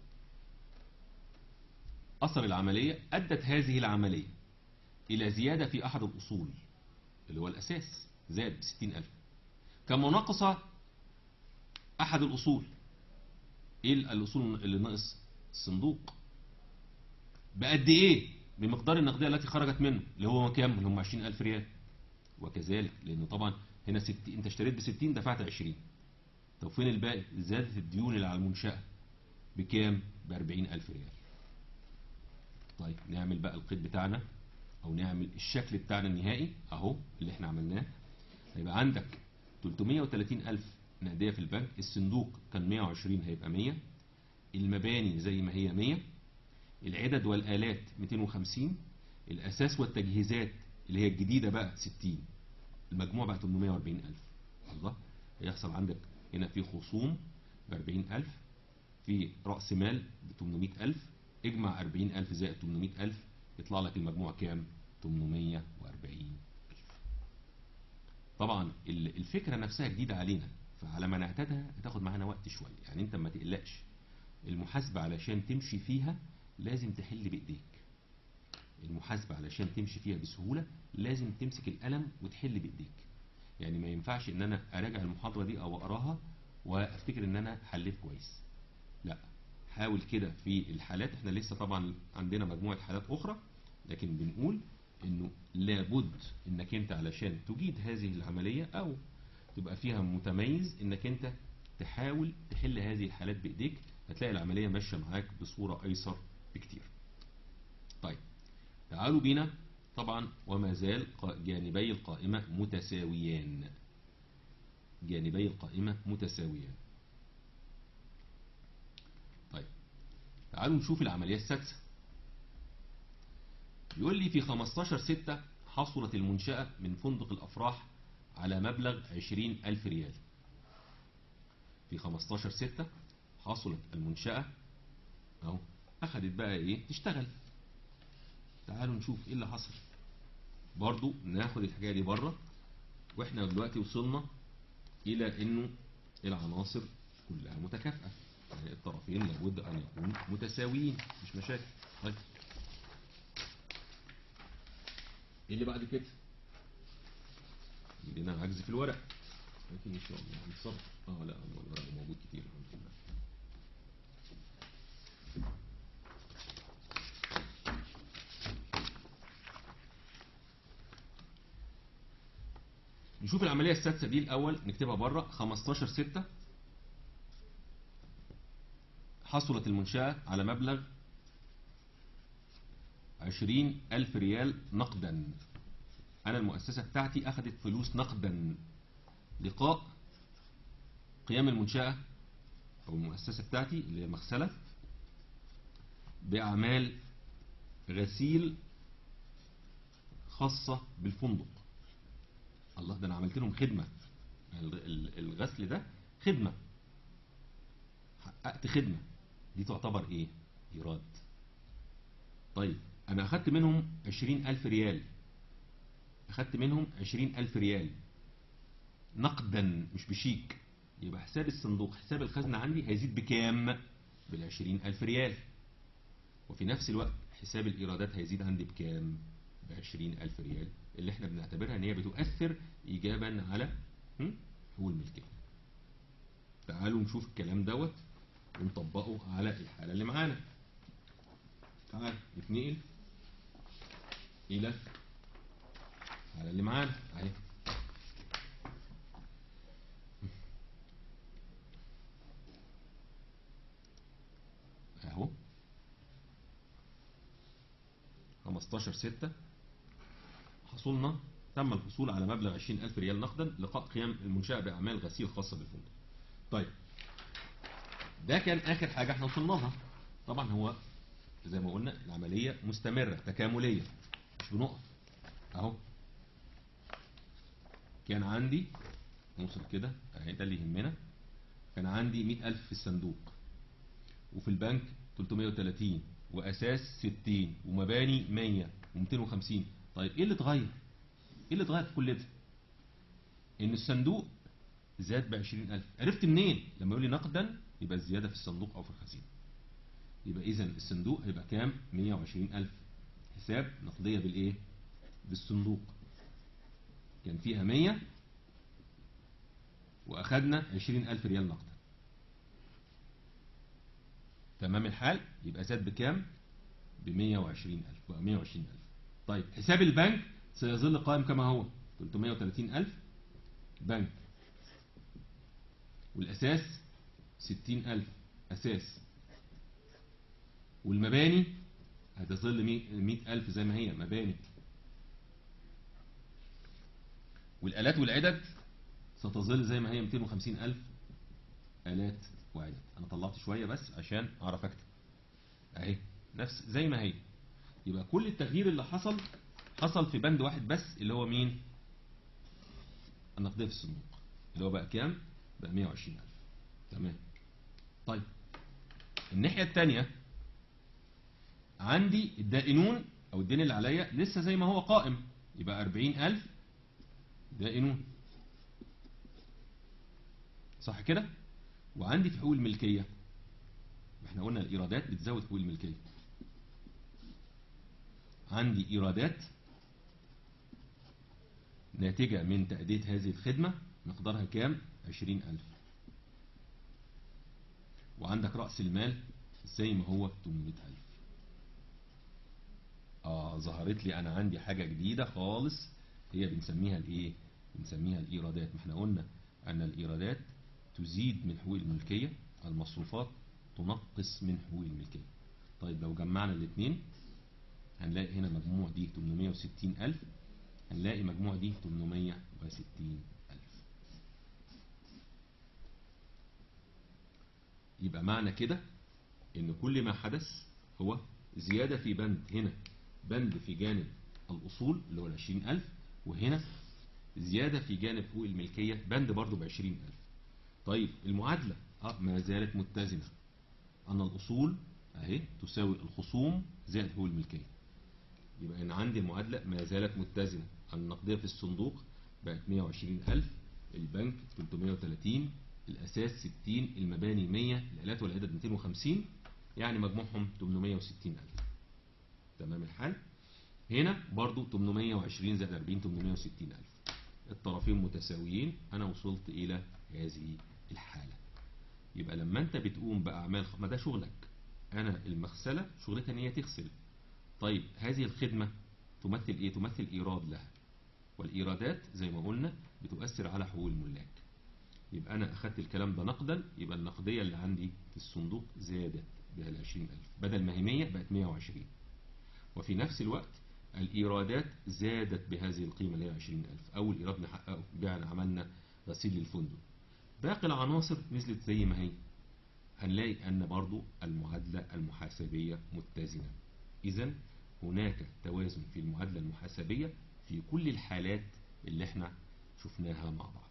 أثر العملية أدت هذه العملية إلى زيادة في أحد الأصول اللي هو الأساس زاد بستين ألف كما نقص أحد الأصول إيه الأصول اللي نقص الصندوق بقد إيه بمقدار النقدية التي خرجت منه اللي هو كام اللي هم 20000 ريال وكذلك لأن طبعا هنا ست... أنت اشتريت ب 60 دفعت 20 طب فين الباقي زادت الديون اللي على المنشأة بكام ب 40000 ريال طيب نعمل بقى القيد بتاعنا او نعمل الشكل بتاعنا النهائي اهو اللي احنا عملناه هيبقى عندك 330 ألف نقدية في البنك الصندوق كان 120 هيبقى 100 المباني زي ما هي 100 العدد والآلات 250 الأساس والتجهيزات اللي هي الجديدة بقى 60 المجموع بقى 840 ألف الله هيحصل عندك هنا في خصوم ب 40 ألف في رأس مال ب 800 ألف اجمع 40 ألف زائد 800 ألف يطلع لك المجموع كام 840 ألف طبعا ال- الفكرة نفسها جديدة علينا فعلى ما نعتادها هتاخد معانا وقت شوية يعني انت ما تقلقش المحاسبة علشان تمشي فيها لازم تحل بإيديك المحاسبة علشان تمشي فيها بسهولة لازم تمسك القلم وتحل بإيديك يعني ما ينفعش ان انا اراجع المحاضرة دي او اقراها وافتكر ان انا حليت كويس لا حاول كده في الحالات احنا لسه طبعا عندنا مجموعة حالات اخرى لكن بنقول انه لابد انك انت علشان تجيد هذه العملية او تبقى فيها متميز انك انت تحاول تحل هذه الحالات بايديك هتلاقي العملية ماشية معاك بصورة ايسر بكتير طيب تعالوا بينا طبعا وما زال قا- جانبي القائمة متساويان جانبي القائمة متساويان طيب تعالوا نشوف العملية السادسة يقول لي في 15 ستة حصلت المنشأة من فندق الأفراح على مبلغ 20 ألف ريال في 15 ستة حصلت المنشأة أهو أخدت بقى إيه تشتغل تعالوا نشوف إيه اللي حصل برضو ناخد الحكاية دي بره وإحنا دلوقتي وصلنا إلى إنه العناصر كلها متكافئة يعني الطرفين لابد ان يكونوا متساويين مش مشاكل طيب ايه اللي بعد كده عندنا عجز في الورق لكن ان شاء الله هنتصرف اه لا هو الورق موجود كتير الحمد لله نشوف العملية السادسة دي الأول نكتبها بره 15 6 حصلت المنشأة على مبلغ 20 ألف ريال نقدا أنا المؤسسة بتاعتي أخذت فلوس نقدا لقاء قيام المنشأة أو المؤسسة بتاعتي اللي هي مغسلة بأعمال غسيل خاصة بالفندق الله ده أنا عملت لهم خدمة ال- ال- الغسل ده خدمة حققت خدمة دي تعتبر إيه؟ إيراد طيب أنا أخدت منهم عشرين ألف ريال أخدت منهم عشرين ألف ريال نقدا مش بشيك يبقى حساب الصندوق حساب الخزنة عندي هيزيد بكام بالعشرين ألف ريال وفي نفس الوقت حساب الإيرادات هيزيد عندي بكام بعشرين ألف ريال اللي احنا بنعتبرها ان هي بتؤثر إيجابا على هم؟ حقوق الملكية تعالوا نشوف الكلام دوت ونطبقه على الحالة اللي معانا تعال نتنقل إلى الحالة اللي معانا اهي اهو 15 6 حصلنا تم الحصول على مبلغ 20000 ريال نقدا لقاء قيام المنشأة بأعمال غسيل خاصة بالفندق. طيب ده كان آخر حاجة احنا وصلنا لها. طبعا هو زي ما قلنا العملية مستمرة تكاملية مش بنقف أهو كان عندي نوصل كده اهي ده اللي يهمنا كان عندي 100000 في الصندوق وفي البنك 330 واساس 60 ومباني 100 و250 طيب ايه اللي اتغير ايه اللي اتغير في كل ده ان الصندوق زاد ب 20000 عرفت منين لما يقول لي نقدا يبقى الزياده في الصندوق او في الخزينه يبقى اذا الصندوق هيبقى كام 120000 حساب نقديه بالايه بالصندوق كان فيها 100 واخدنا 20000 ريال نقدا تمام الحال يبقى زاد بكام ب 120000 بقى 120000 طيب حساب البنك سيظل قائم كما هو 330000 بنك والاساس 60000 اساس والمباني هتظل 100000 زي ما هي مباني والآلات والعدد ستظل زي ما هي 250000 آلات وعدد أنا طلعت شوية بس عشان أعرف أكتب أهي نفس زي ما هي يبقى كل التغيير اللي حصل حصل في بند واحد بس اللي هو مين النقدية في الصندوق اللي هو بقى كام بقى 120000 تمام طيب الناحية التانية عندي الدائنون أو الدين اللي عليا لسه زي ما هو قائم يبقى 40000 دائنون صح كده وعندي في حقوق الملكية احنا قلنا الإيرادات بتزود حقوق الملكية عندي إيرادات ناتجة من تأدية هذه الخدمة مقدارها كام 20000 وعندك رأس المال زي ما هو 800000 اه ظهرت لي انا عندي حاجة جديدة خالص هي بنسميها الايه بنسميها الايرادات ما احنا قلنا ان الايرادات تزيد من حقوق الملكية المصروفات تنقص من حقوق الملكية طيب لو جمعنا الاثنين هنلاقي هنا مجموع دي 860 ألف هنلاقي مجموع دي 860 ألف يبقى معنى كده ان كل ما حدث هو زيادة في بند هنا بند في جانب الأصول اللي هو العشرين ألف وهنا زيادة في جانب حقوق الملكية بند برضو بعشرين ألف طيب المعادلة اه ما زالت متزنة أن الأصول أهي تساوي الخصوم زائد حقوق الملكية يبقى أنا عندي المعادلة ما زالت متزنة النقدية في الصندوق بقت 120 ألف البنك 330 الأساس 60 المباني 100 الآلات والعدد 250 يعني مجموعهم 860 ألف تمام الحال هنا برضو 820 زائد 40 860 ألف الطرفين متساويين أنا وصلت إلى هذه الحالة يبقى لما أنت بتقوم بأعمال ما ده شغلك أنا المغسلة شغلتها إن هي تغسل طيب هذه الخدمة تمثل إيه؟ تمثل إيراد لها والإيرادات زي ما قلنا بتؤثر على حقوق الملاك يبقى أنا أخدت الكلام ده نقدا يبقى النقدية اللي عندي في الصندوق زادت بها ال 20000 بدل ما هي 100 بقت 120 وفي نفس الوقت الإيرادات زادت بهذه القيمة اللي هي 20000 أول إيراد نحققه بعنا عملنا غسيل للفندق باقي العناصر نزلت زي ما هي هنلاقي أن برضو المعادلة المحاسبية متزنة إذا هناك توازن في المعادلة المحاسبية في كل الحالات اللي احنا شفناها مع بعض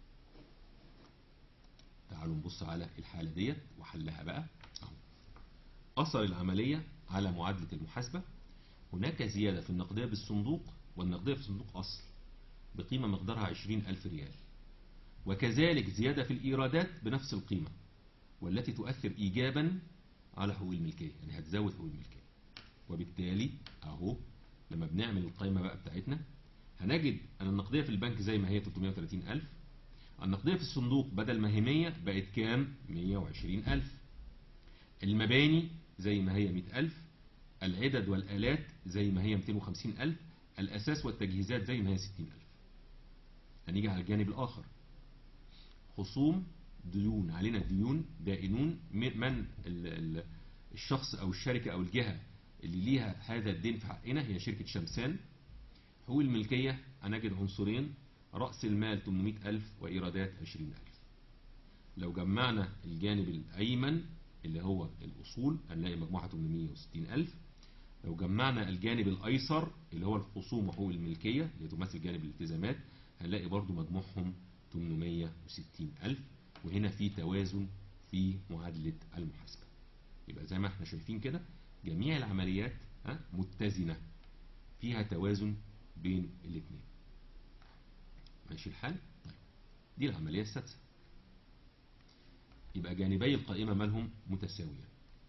تعالوا نبص على الحالة ديت وحلها بقى اهو أثر العملية على معادلة المحاسبة هناك زيادة في النقدية بالصندوق والنقدية في الصندوق أصل بقيمة مقدارها 20 ألف ريال وكذلك زيادة في الإيرادات بنفس القيمة والتي تؤثر إيجابا على حقوق الملكية يعني هتزود حقوق الملكية وبالتالي أهو لما بنعمل القائمة بقى بتاعتنا هنجد أن النقدية في البنك زي ما هي 330 ألف النقدية في الصندوق بدل ما هي 100 بقت كام 120 ألف المباني زي ما هي 100 ألف العدد والآلات زي ما هي 250 ألف الأساس والتجهيزات زي ما هي 60 ألف هنيجي على الجانب الآخر خصوم ديون علينا ديون دائنون من الشخص أو الشركة أو الجهة اللي ليها هذا الدين في حقنا هي شركة شمسان حقوق الملكية هنجد عنصرين رأس المال 800 ألف وإيرادات 20 ألف لو جمعنا الجانب الأيمن اللي هو الأصول هنلاقي مجموعة 860 ألف لو جمعنا الجانب الأيسر اللي هو الخصوم وحقوق الملكية اللي تمثل جانب الالتزامات هنلاقي برضو مجموعهم 860 ألف وهنا في توازن في معادلة المحاسبة يبقى زي ما احنا شايفين كده جميع العمليات متزنة فيها توازن بين الاثنين ماشي الحال طيب دي العملية السادسة يبقى جانبي القائمة مالهم متساوية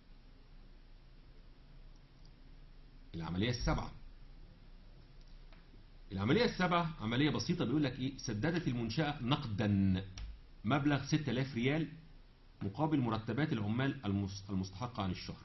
العملية السابعة العملية السابعة عملية بسيطة بيقول لك ايه سددت المنشأة نقدا مبلغ 6000 ريال مقابل مرتبات العمال المستحقة عن الشهر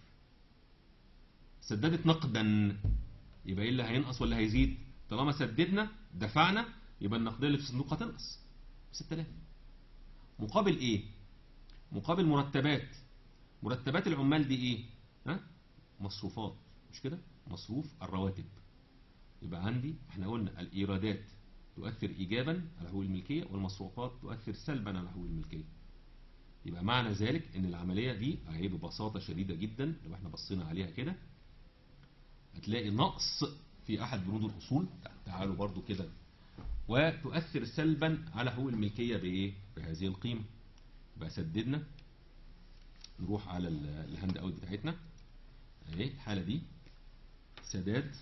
سددت نقدا يبقى ايه اللي هينقص ولا هيزيد طالما سددنا دفعنا يبقى النقدية اللي في الصندوق هتنقص 6000 مقابل ايه مقابل مرتبات مرتبات العمال دي ايه ها مصروفات مش كده مصروف الرواتب يبقى عندي احنا قلنا الايرادات تؤثر ايجابا على حقوق الملكيه والمصروفات تؤثر سلبا على حقوق الملكيه يبقى معنى ذلك ان العمليه دي اهي ببساطه شديده جدا لو احنا بصينا عليها كده هتلاقي نقص في احد بنود الاصول تعالوا برضو كده وتؤثر سلبا على حقوق الملكيه بايه بهذه القيمه يبقى سددنا نروح على الهاند اوت بتاعتنا اهي الحاله دي سداد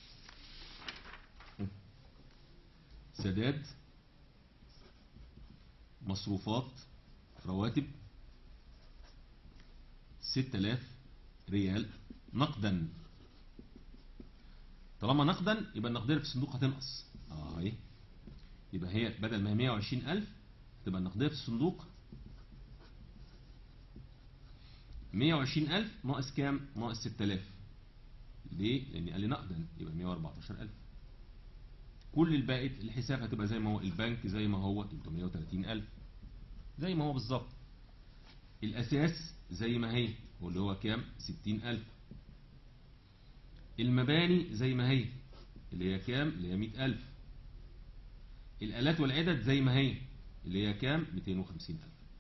سداد مصروفات رواتب 6000 ريال نقدا طالما نقدا يبقى النقدية في الصندوق هتنقص اه اهي يبقى هي بدل ما هي 120000 تبقى النقدية في الصندوق 120000 ناقص كام؟ ناقص 6000 ليه؟ لأن قال لي نقدا يبقى 114000 كل الباقي الحساب هتبقى زي ما هو البنك زي ما هو 330000 زي ما هو بالظبط الأساس زي ما هي واللي هو كام؟ 60000 المباني زي ما هي اللي هي كام؟ اللي هي 100000 الآلات والعدد زي ما هي اللي هي كام؟ 250000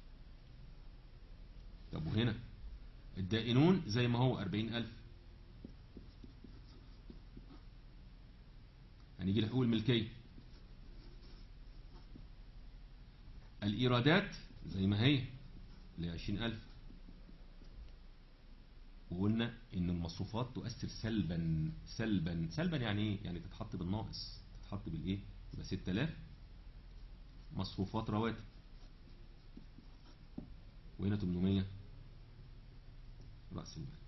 طب وهنا الدائنون زي ما هو 40000 هنيجي لحقوق الملكية الإيرادات زي ما هي اللي هي 20000 وقلنا إن المصروفات تؤثر سلبا سلبا سلبا يعني إيه؟ يعني تتحط بالناقص تتحط بالإيه؟ يبقى 6000 مصروفات رواتب وهنا 800 رأس المال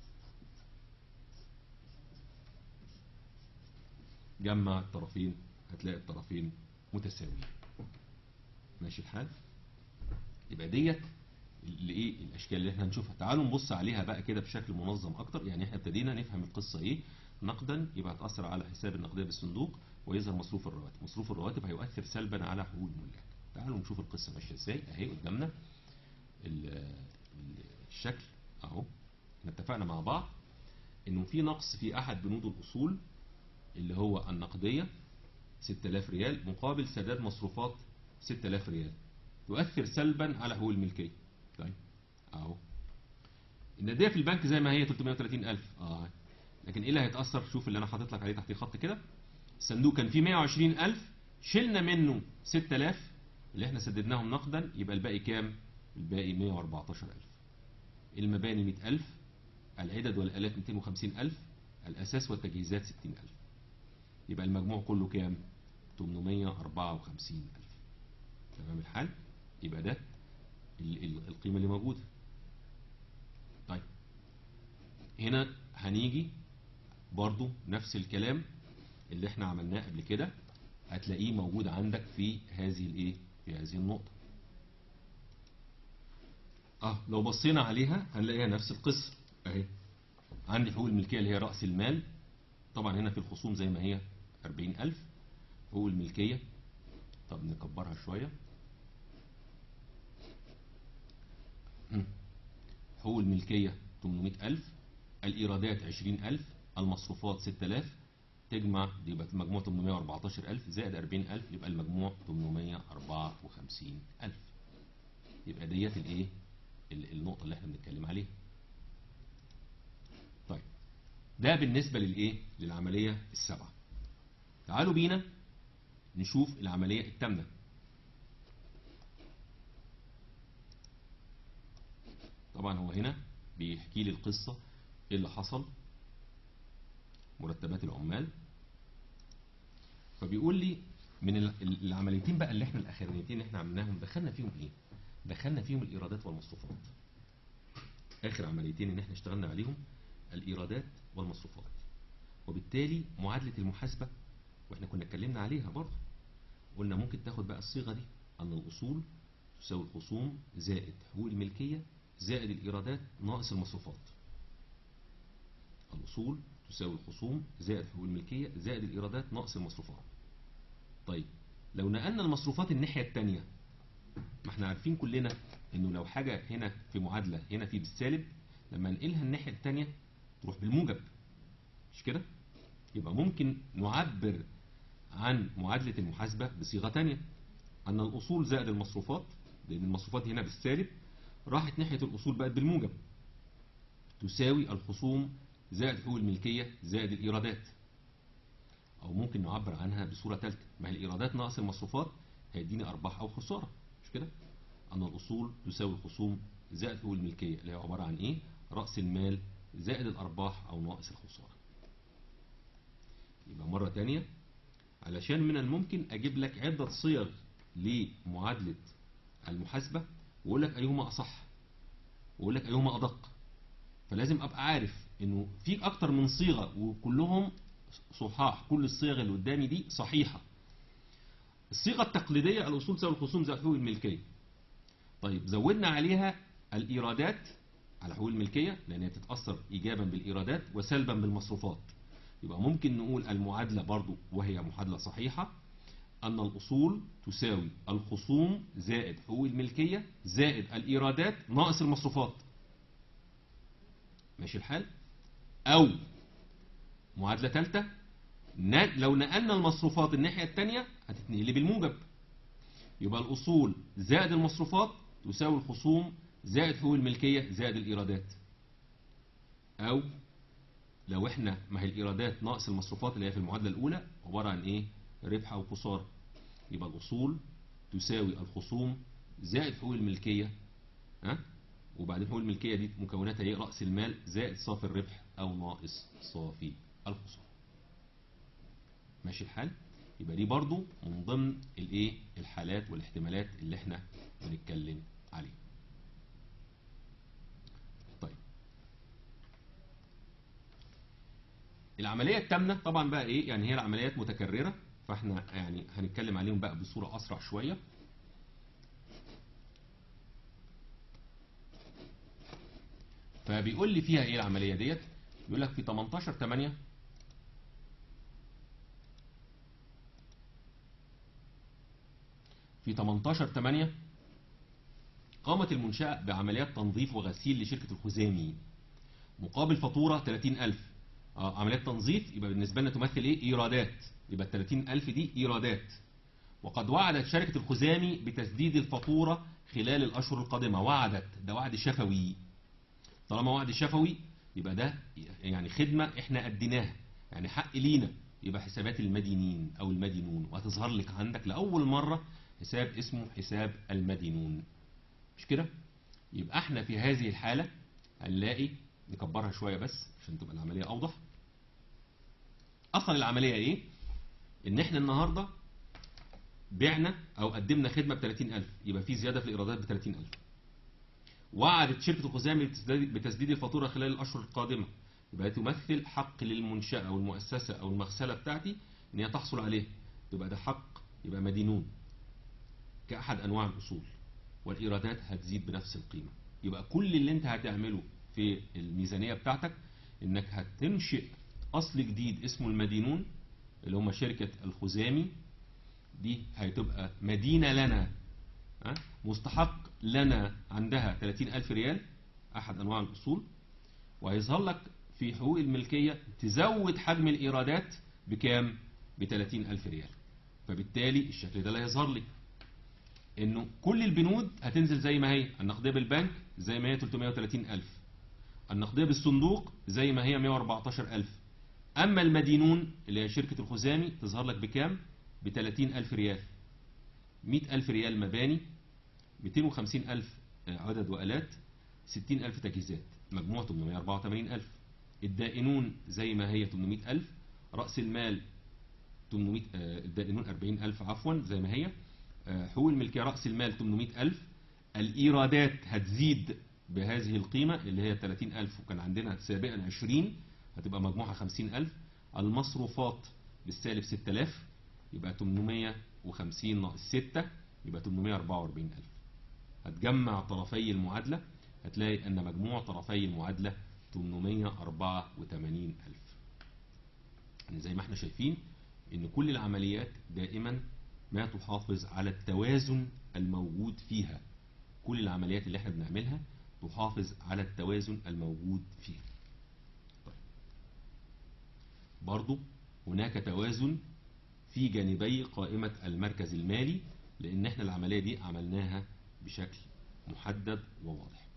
جمع الطرفين هتلاقي الطرفين متساويين ماشي الحال يبقى ديت الايه الاشكال اللي احنا هنشوفها تعالوا نبص عليها بقى كده بشكل منظم اكتر يعني احنا ابتدينا نفهم القصه ايه نقدا يبقى هتاثر على حساب النقديه بالصندوق ويظهر مصروف الرواتب مصروف الرواتب هيؤثر سلبا على حقوق الملاك تعالوا نشوف القصه ماشيه ازاي اهي قدامنا ال- ال- الشكل اهو احنا اتفقنا مع بعض انه في نقص في احد بنود الاصول اللي هو النقديه 6000 ريال مقابل سداد مصروفات 6000 ريال تؤثر سلبا على حقوق الملكيه طيب اهو النديه في البنك زي ما هي 330000 اه لكن ايه اللي هيتاثر شوف اللي انا حاطط لك عليه تحت خط كده الصندوق كان فيه 120000 شلنا منه 6000 اللي احنا سددناهم نقدا يبقى الباقي كام الباقي 114000 المباني 100000 العدد والآلات 250000 الأساس والتجهيزات 60000 يبقى المجموع كله كام 854000 تمام الحال يبقى ده ال- ال- القيمة اللي موجودة طيب هنا هنيجي برضو نفس الكلام اللي احنا عملناه قبل كده هتلاقيه موجود عندك في هذه الايه في هذه النقطة اه لو بصينا عليها هنلاقيها نفس القصة اهي عندي حقوق الملكية اللي هي رأس المال طبعا هنا في الخصوم زي ما هي 40000 حقوق الملكية طب نكبرها شوية مم. حقوق الملكية 800000 الإيرادات 20000 المصروفات 6000 تجمع دي يبقى المجموع 814000 زائد 40000 يبقى المجموع 854000 يبقى ديت الايه ال- النقطة اللي احنا بنتكلم عليها طيب ده بالنسبة للايه للعملية السبعة تعالوا بينا نشوف العملية الثامنة طبعا هو هنا بيحكي لي القصة ايه اللي حصل مرتبات العمال فبيقول لي من ال- ال- العمليتين بقى اللي احنا الاخرانيتين اللي احنا عملناهم دخلنا فيهم ايه دخلنا فيهم الايرادات والمصروفات اخر عمليتين اللي احنا اشتغلنا عليهم الايرادات والمصروفات وبالتالي معادلة المحاسبة واحنا كنا اتكلمنا عليها برضه قلنا ممكن تاخد بقى الصيغة دي أن الأصول تساوي الخصوم زائد حقوق الملكية زائد الإيرادات ناقص المصروفات الأصول تساوي الخصوم زائد حقوق الملكية زائد الإيرادات ناقص المصروفات طيب لو نقلنا المصروفات الناحية التانية ما احنا عارفين كلنا انه لو حاجة هنا في معادلة هنا في بالسالب لما ننقلها الناحية التانية تروح بالموجب مش كده يبقى ممكن نعبر عن معادلة المحاسبة بصيغة تانية أن الأصول زائد المصروفات لأن المصروفات هنا بالسالب راحت ناحية الأصول بقت بالموجب تساوي الخصوم زائد حقوق الملكية زائد الإيرادات أو ممكن نعبر عنها بصورة ثالثة ما هي الإيرادات ناقص المصروفات هيديني أرباح أو خسارة مش كده؟ أن الأصول تساوي الخصوم زائد حقوق الملكية اللي هي عبارة عن إيه؟ رأس المال زائد الأرباح أو ناقص الخسارة يبقى مرة تانية علشان من الممكن أجيب لك عدة صيغ لمعادلة المحاسبة وأقول لك أيهما أصح وأقول لك أيهما أدق فلازم أبقى عارف إنه في أكتر من صيغة وكلهم صحاح كل الصيغ اللي قدامي دي صحيحة الصيغة التقليدية الأصول تساوي الخصوم زائد حقوق الملكية طيب زودنا عليها الإيرادات على حقوق الملكية لأن هي بتتأثر إيجابا بالإيرادات وسلبا بالمصروفات يبقى ممكن نقول المعادلة برضو وهي معادلة صحيحة أن الأصول تساوي الخصوم زائد حقوق الملكية زائد الإيرادات ناقص المصروفات ماشي الحال أو معادلة ثالثة ن- لو نقلنا المصروفات الناحية التانية هتتنقل بالموجب يبقى الأصول زائد المصروفات تساوي الخصوم زائد حقوق الملكية زائد الإيرادات أو لو احنا ما هي الإيرادات ناقص المصروفات اللي هي في المعادلة الأولى عبارة عن إيه؟ ربح أو خسارة يبقى الأصول تساوي الخصوم زائد حقوق الملكية ها؟ وبعدين حقوق الملكية دي مكوناتها إيه؟ رأس المال زائد صافي الربح أو ناقص صافي الخسارة ماشي الحال؟ يبقى دي برضو من ضمن الايه الحالات والاحتمالات اللي احنا بنتكلم عليها العملية التامنة طبعا بقى ايه يعني هي العمليات متكررة فاحنا يعني هنتكلم عليهم بقى بصورة اسرع شوية فبيقول لي فيها ايه العملية ديت بيقول لك في 18 8 في 18 8 قامت المنشأة بعمليات تنظيف وغسيل لشركة الخزامي مقابل فاتورة 30000 اه عمليات تنظيف يبقى بالنسبة لنا تمثل ايه ايرادات يبقى ال 30000 دي ايرادات وقد وعدت شركة الخزامي بتسديد الفاتورة خلال الاشهر القادمة وعدت ده وعد شفوي طالما وعد شفوي يبقى ده يعني خدمة احنا اديناها يعني حق لينا يبقى حسابات المدينين او المدينون وهتظهر لك عندك لأول مرة حساب اسمه حساب المدينون مش كده يبقى احنا في هذه الحالة هنلاقي نكبرها شوية بس عشان تبقى العملية اوضح اصلا العملية ايه ان احنا النهاردة بعنا او قدمنا خدمة ب 30000 يبقى في زيادة في الايرادات ب 30000 وعدت شركة الخزامي بتسديد- بتسديد الفاتورة خلال الاشهر القادمة يبقى تمثل حق للمنشأة او المؤسسة او المغسلة بتاعتي ان هي تحصل عليه يبقى ده حق يبقى مدينون كأحد أنواع الأصول والإيرادات هتزيد بنفس القيمة يبقى كل اللي أنت هتعمله في الميزانية بتاعتك إنك هتنشئ أصل جديد اسمه المدينون اللي هم شركة الخزامي دي هتبقى مدينة لنا ها؟ مستحق لنا عندها 30 ألف ريال أحد أنواع الأصول وهيظهر لك في حقوق الملكية تزود حجم الإيرادات بكام؟ ب 30 ألف ريال فبالتالي الشكل ده اللي هيظهر لي انه كل البنود هتنزل زي ما هي النقديه بالبنك زي ما هي 330 الف النقديه بالصندوق زي ما هي 114 الف اما المدينون اللي هي شركه الخزامي تظهر لك بكام ب 30 الف ريال 100 الف ريال مباني 250 الف عدد والات 60 الف تجهيزات مجموع 884 الف الدائنون زي ما هي 800 الف راس المال 800 آه، الدائنون 40 الف عفوا زي ما هي آه، حقوق الملكية رأس المال 800 ألف الإيرادات هتزيد بهذه القيمة اللي هي 30 ألف وكان عندنا سابقا 20 هتبقى مجموعها 50 ألف المصروفات بالسالب 6000 يبقى 850 ناقص 6 يبقى 844 ألف هتجمع طرفي المعادلة هتلاقي أن مجموع طرفي المعادلة 884 ألف يعني زي ما احنا شايفين ان كل العمليات دائما ما تحافظ على التوازن الموجود فيها كل العمليات اللي احنا بنعملها تحافظ على التوازن الموجود فيها طيب. برضو هناك توازن في جانبي قائمة المركز المالي لان احنا العملية دي عملناها بشكل محدد وواضح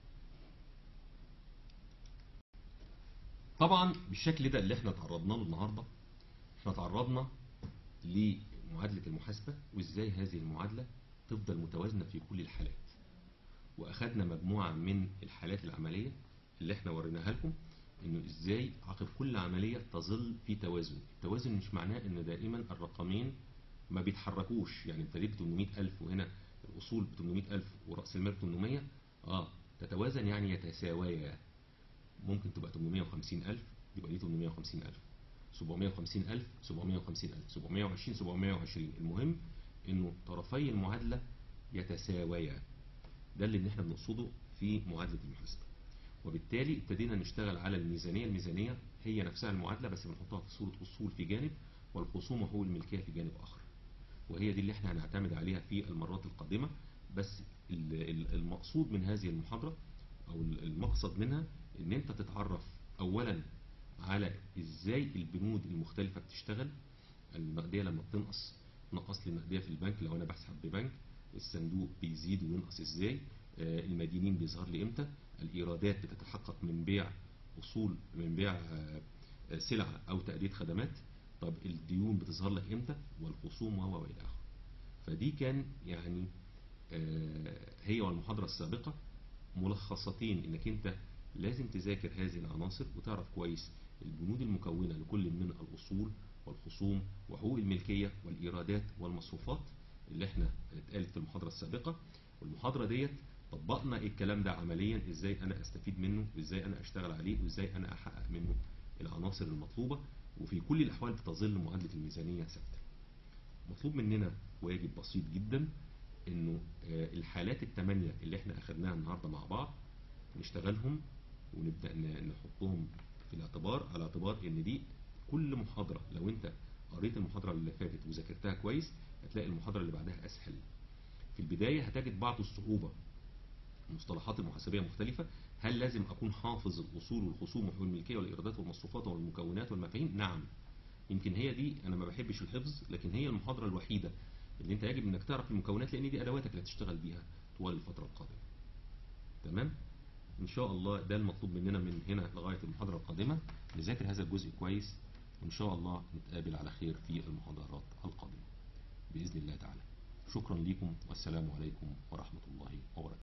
طبعا بالشكل ده اللي احنا تعرضنا له النهارده احنا تعرضنا لمعادلة المحاسبة وازاي هذه المعادلة تفضل متوازنة في كل الحالات واخدنا مجموعة من الحالات العملية اللي احنا وريناها لكم انه ازاي عقب كل عملية تظل في توازن التوازن مش معناه ان دائما الرقمين ما بيتحركوش يعني ابتديت ب 800000 وهنا الاصول ب 800000 وراس المال ب 800 اه تتوازن يعني يتساويا ممكن تبقى 850000 يبقى دي 850000 750000 750000 720 720 المهم انه طرفي المعادلة يتساويا ده اللي احنا بنقصده في معادلة المحاسبة وبالتالي ابتدينا نشتغل على الميزانية الميزانية هي نفسها المعادلة بس بنحطها في صورة أصول في جانب والخصوم وحقوق الملكية في جانب آخر وهي دي اللي احنا هنعتمد عليها في المرات القادمة بس ال- ال- المقصود من هذه المحاضرة أو ال- المقصد منها إن أنت تتعرف أولا على إزاي البنود المختلفة بتشتغل النقدية لما بتنقص نقص لي النقدية في البنك لو أنا بسحب ببنك الصندوق بيزيد وينقص إزاي آه، المدينين بيظهر لي إمتى الإيرادات بتتحقق من بيع أصول من بيع آه، آه، سلع أو تأدية خدمات طب الديون بتظهر لك إمتى والخصوم وهو وإلى آخره فدي كان يعني آه، هي والمحاضرة السابقة ملخصتين انك انت لازم تذاكر هذه العناصر وتعرف كويس البنود المكونة لكل من الأصول والخصوم وحقوق الملكية والإيرادات والمصروفات اللي احنا اتقالت في المحاضرة السابقة والمحاضرة ديت طبقنا الكلام ده عمليا ازاي انا استفيد منه وازاي انا اشتغل عليه وازاي انا احقق منه العناصر المطلوبة وفي كل الأحوال بتظل معادلة الميزانية ثابتة مطلوب مننا واجب بسيط جدا انه آه، الحالات الثمانية اللي احنا اخدناها النهاردة مع بعض نشتغلهم ونبدأ ن- نحطهم في الاعتبار على اعتبار ان دي كل محاضرة لو انت قريت المحاضرة اللي فاتت وذاكرتها كويس هتلاقي المحاضرة اللي بعدها اسهل في البداية هتجد بعض الصعوبة المصطلحات المحاسبية مختلفة هل لازم أكون حافظ الأصول والخصوم وحقوق الملكية والإيرادات والمصروفات والمكونات والمفاهيم نعم يمكن هي دي أنا ما بحبش الحفظ لكن هي المحاضرة الوحيدة اللي أنت يجب أنك تعرف المكونات لأن دي أدواتك اللي هتشتغل بيها طوال الفترة القادمة تمام إن شاء الله ده المطلوب مننا من هنا لغاية المحاضرة القادمة نذاكر هذا الجزء كويس وإن شاء الله نتقابل على خير في المحاضرات القادمة بإذن الله تعالى شكرا لكم والسلام عليكم ورحمة الله وبركاته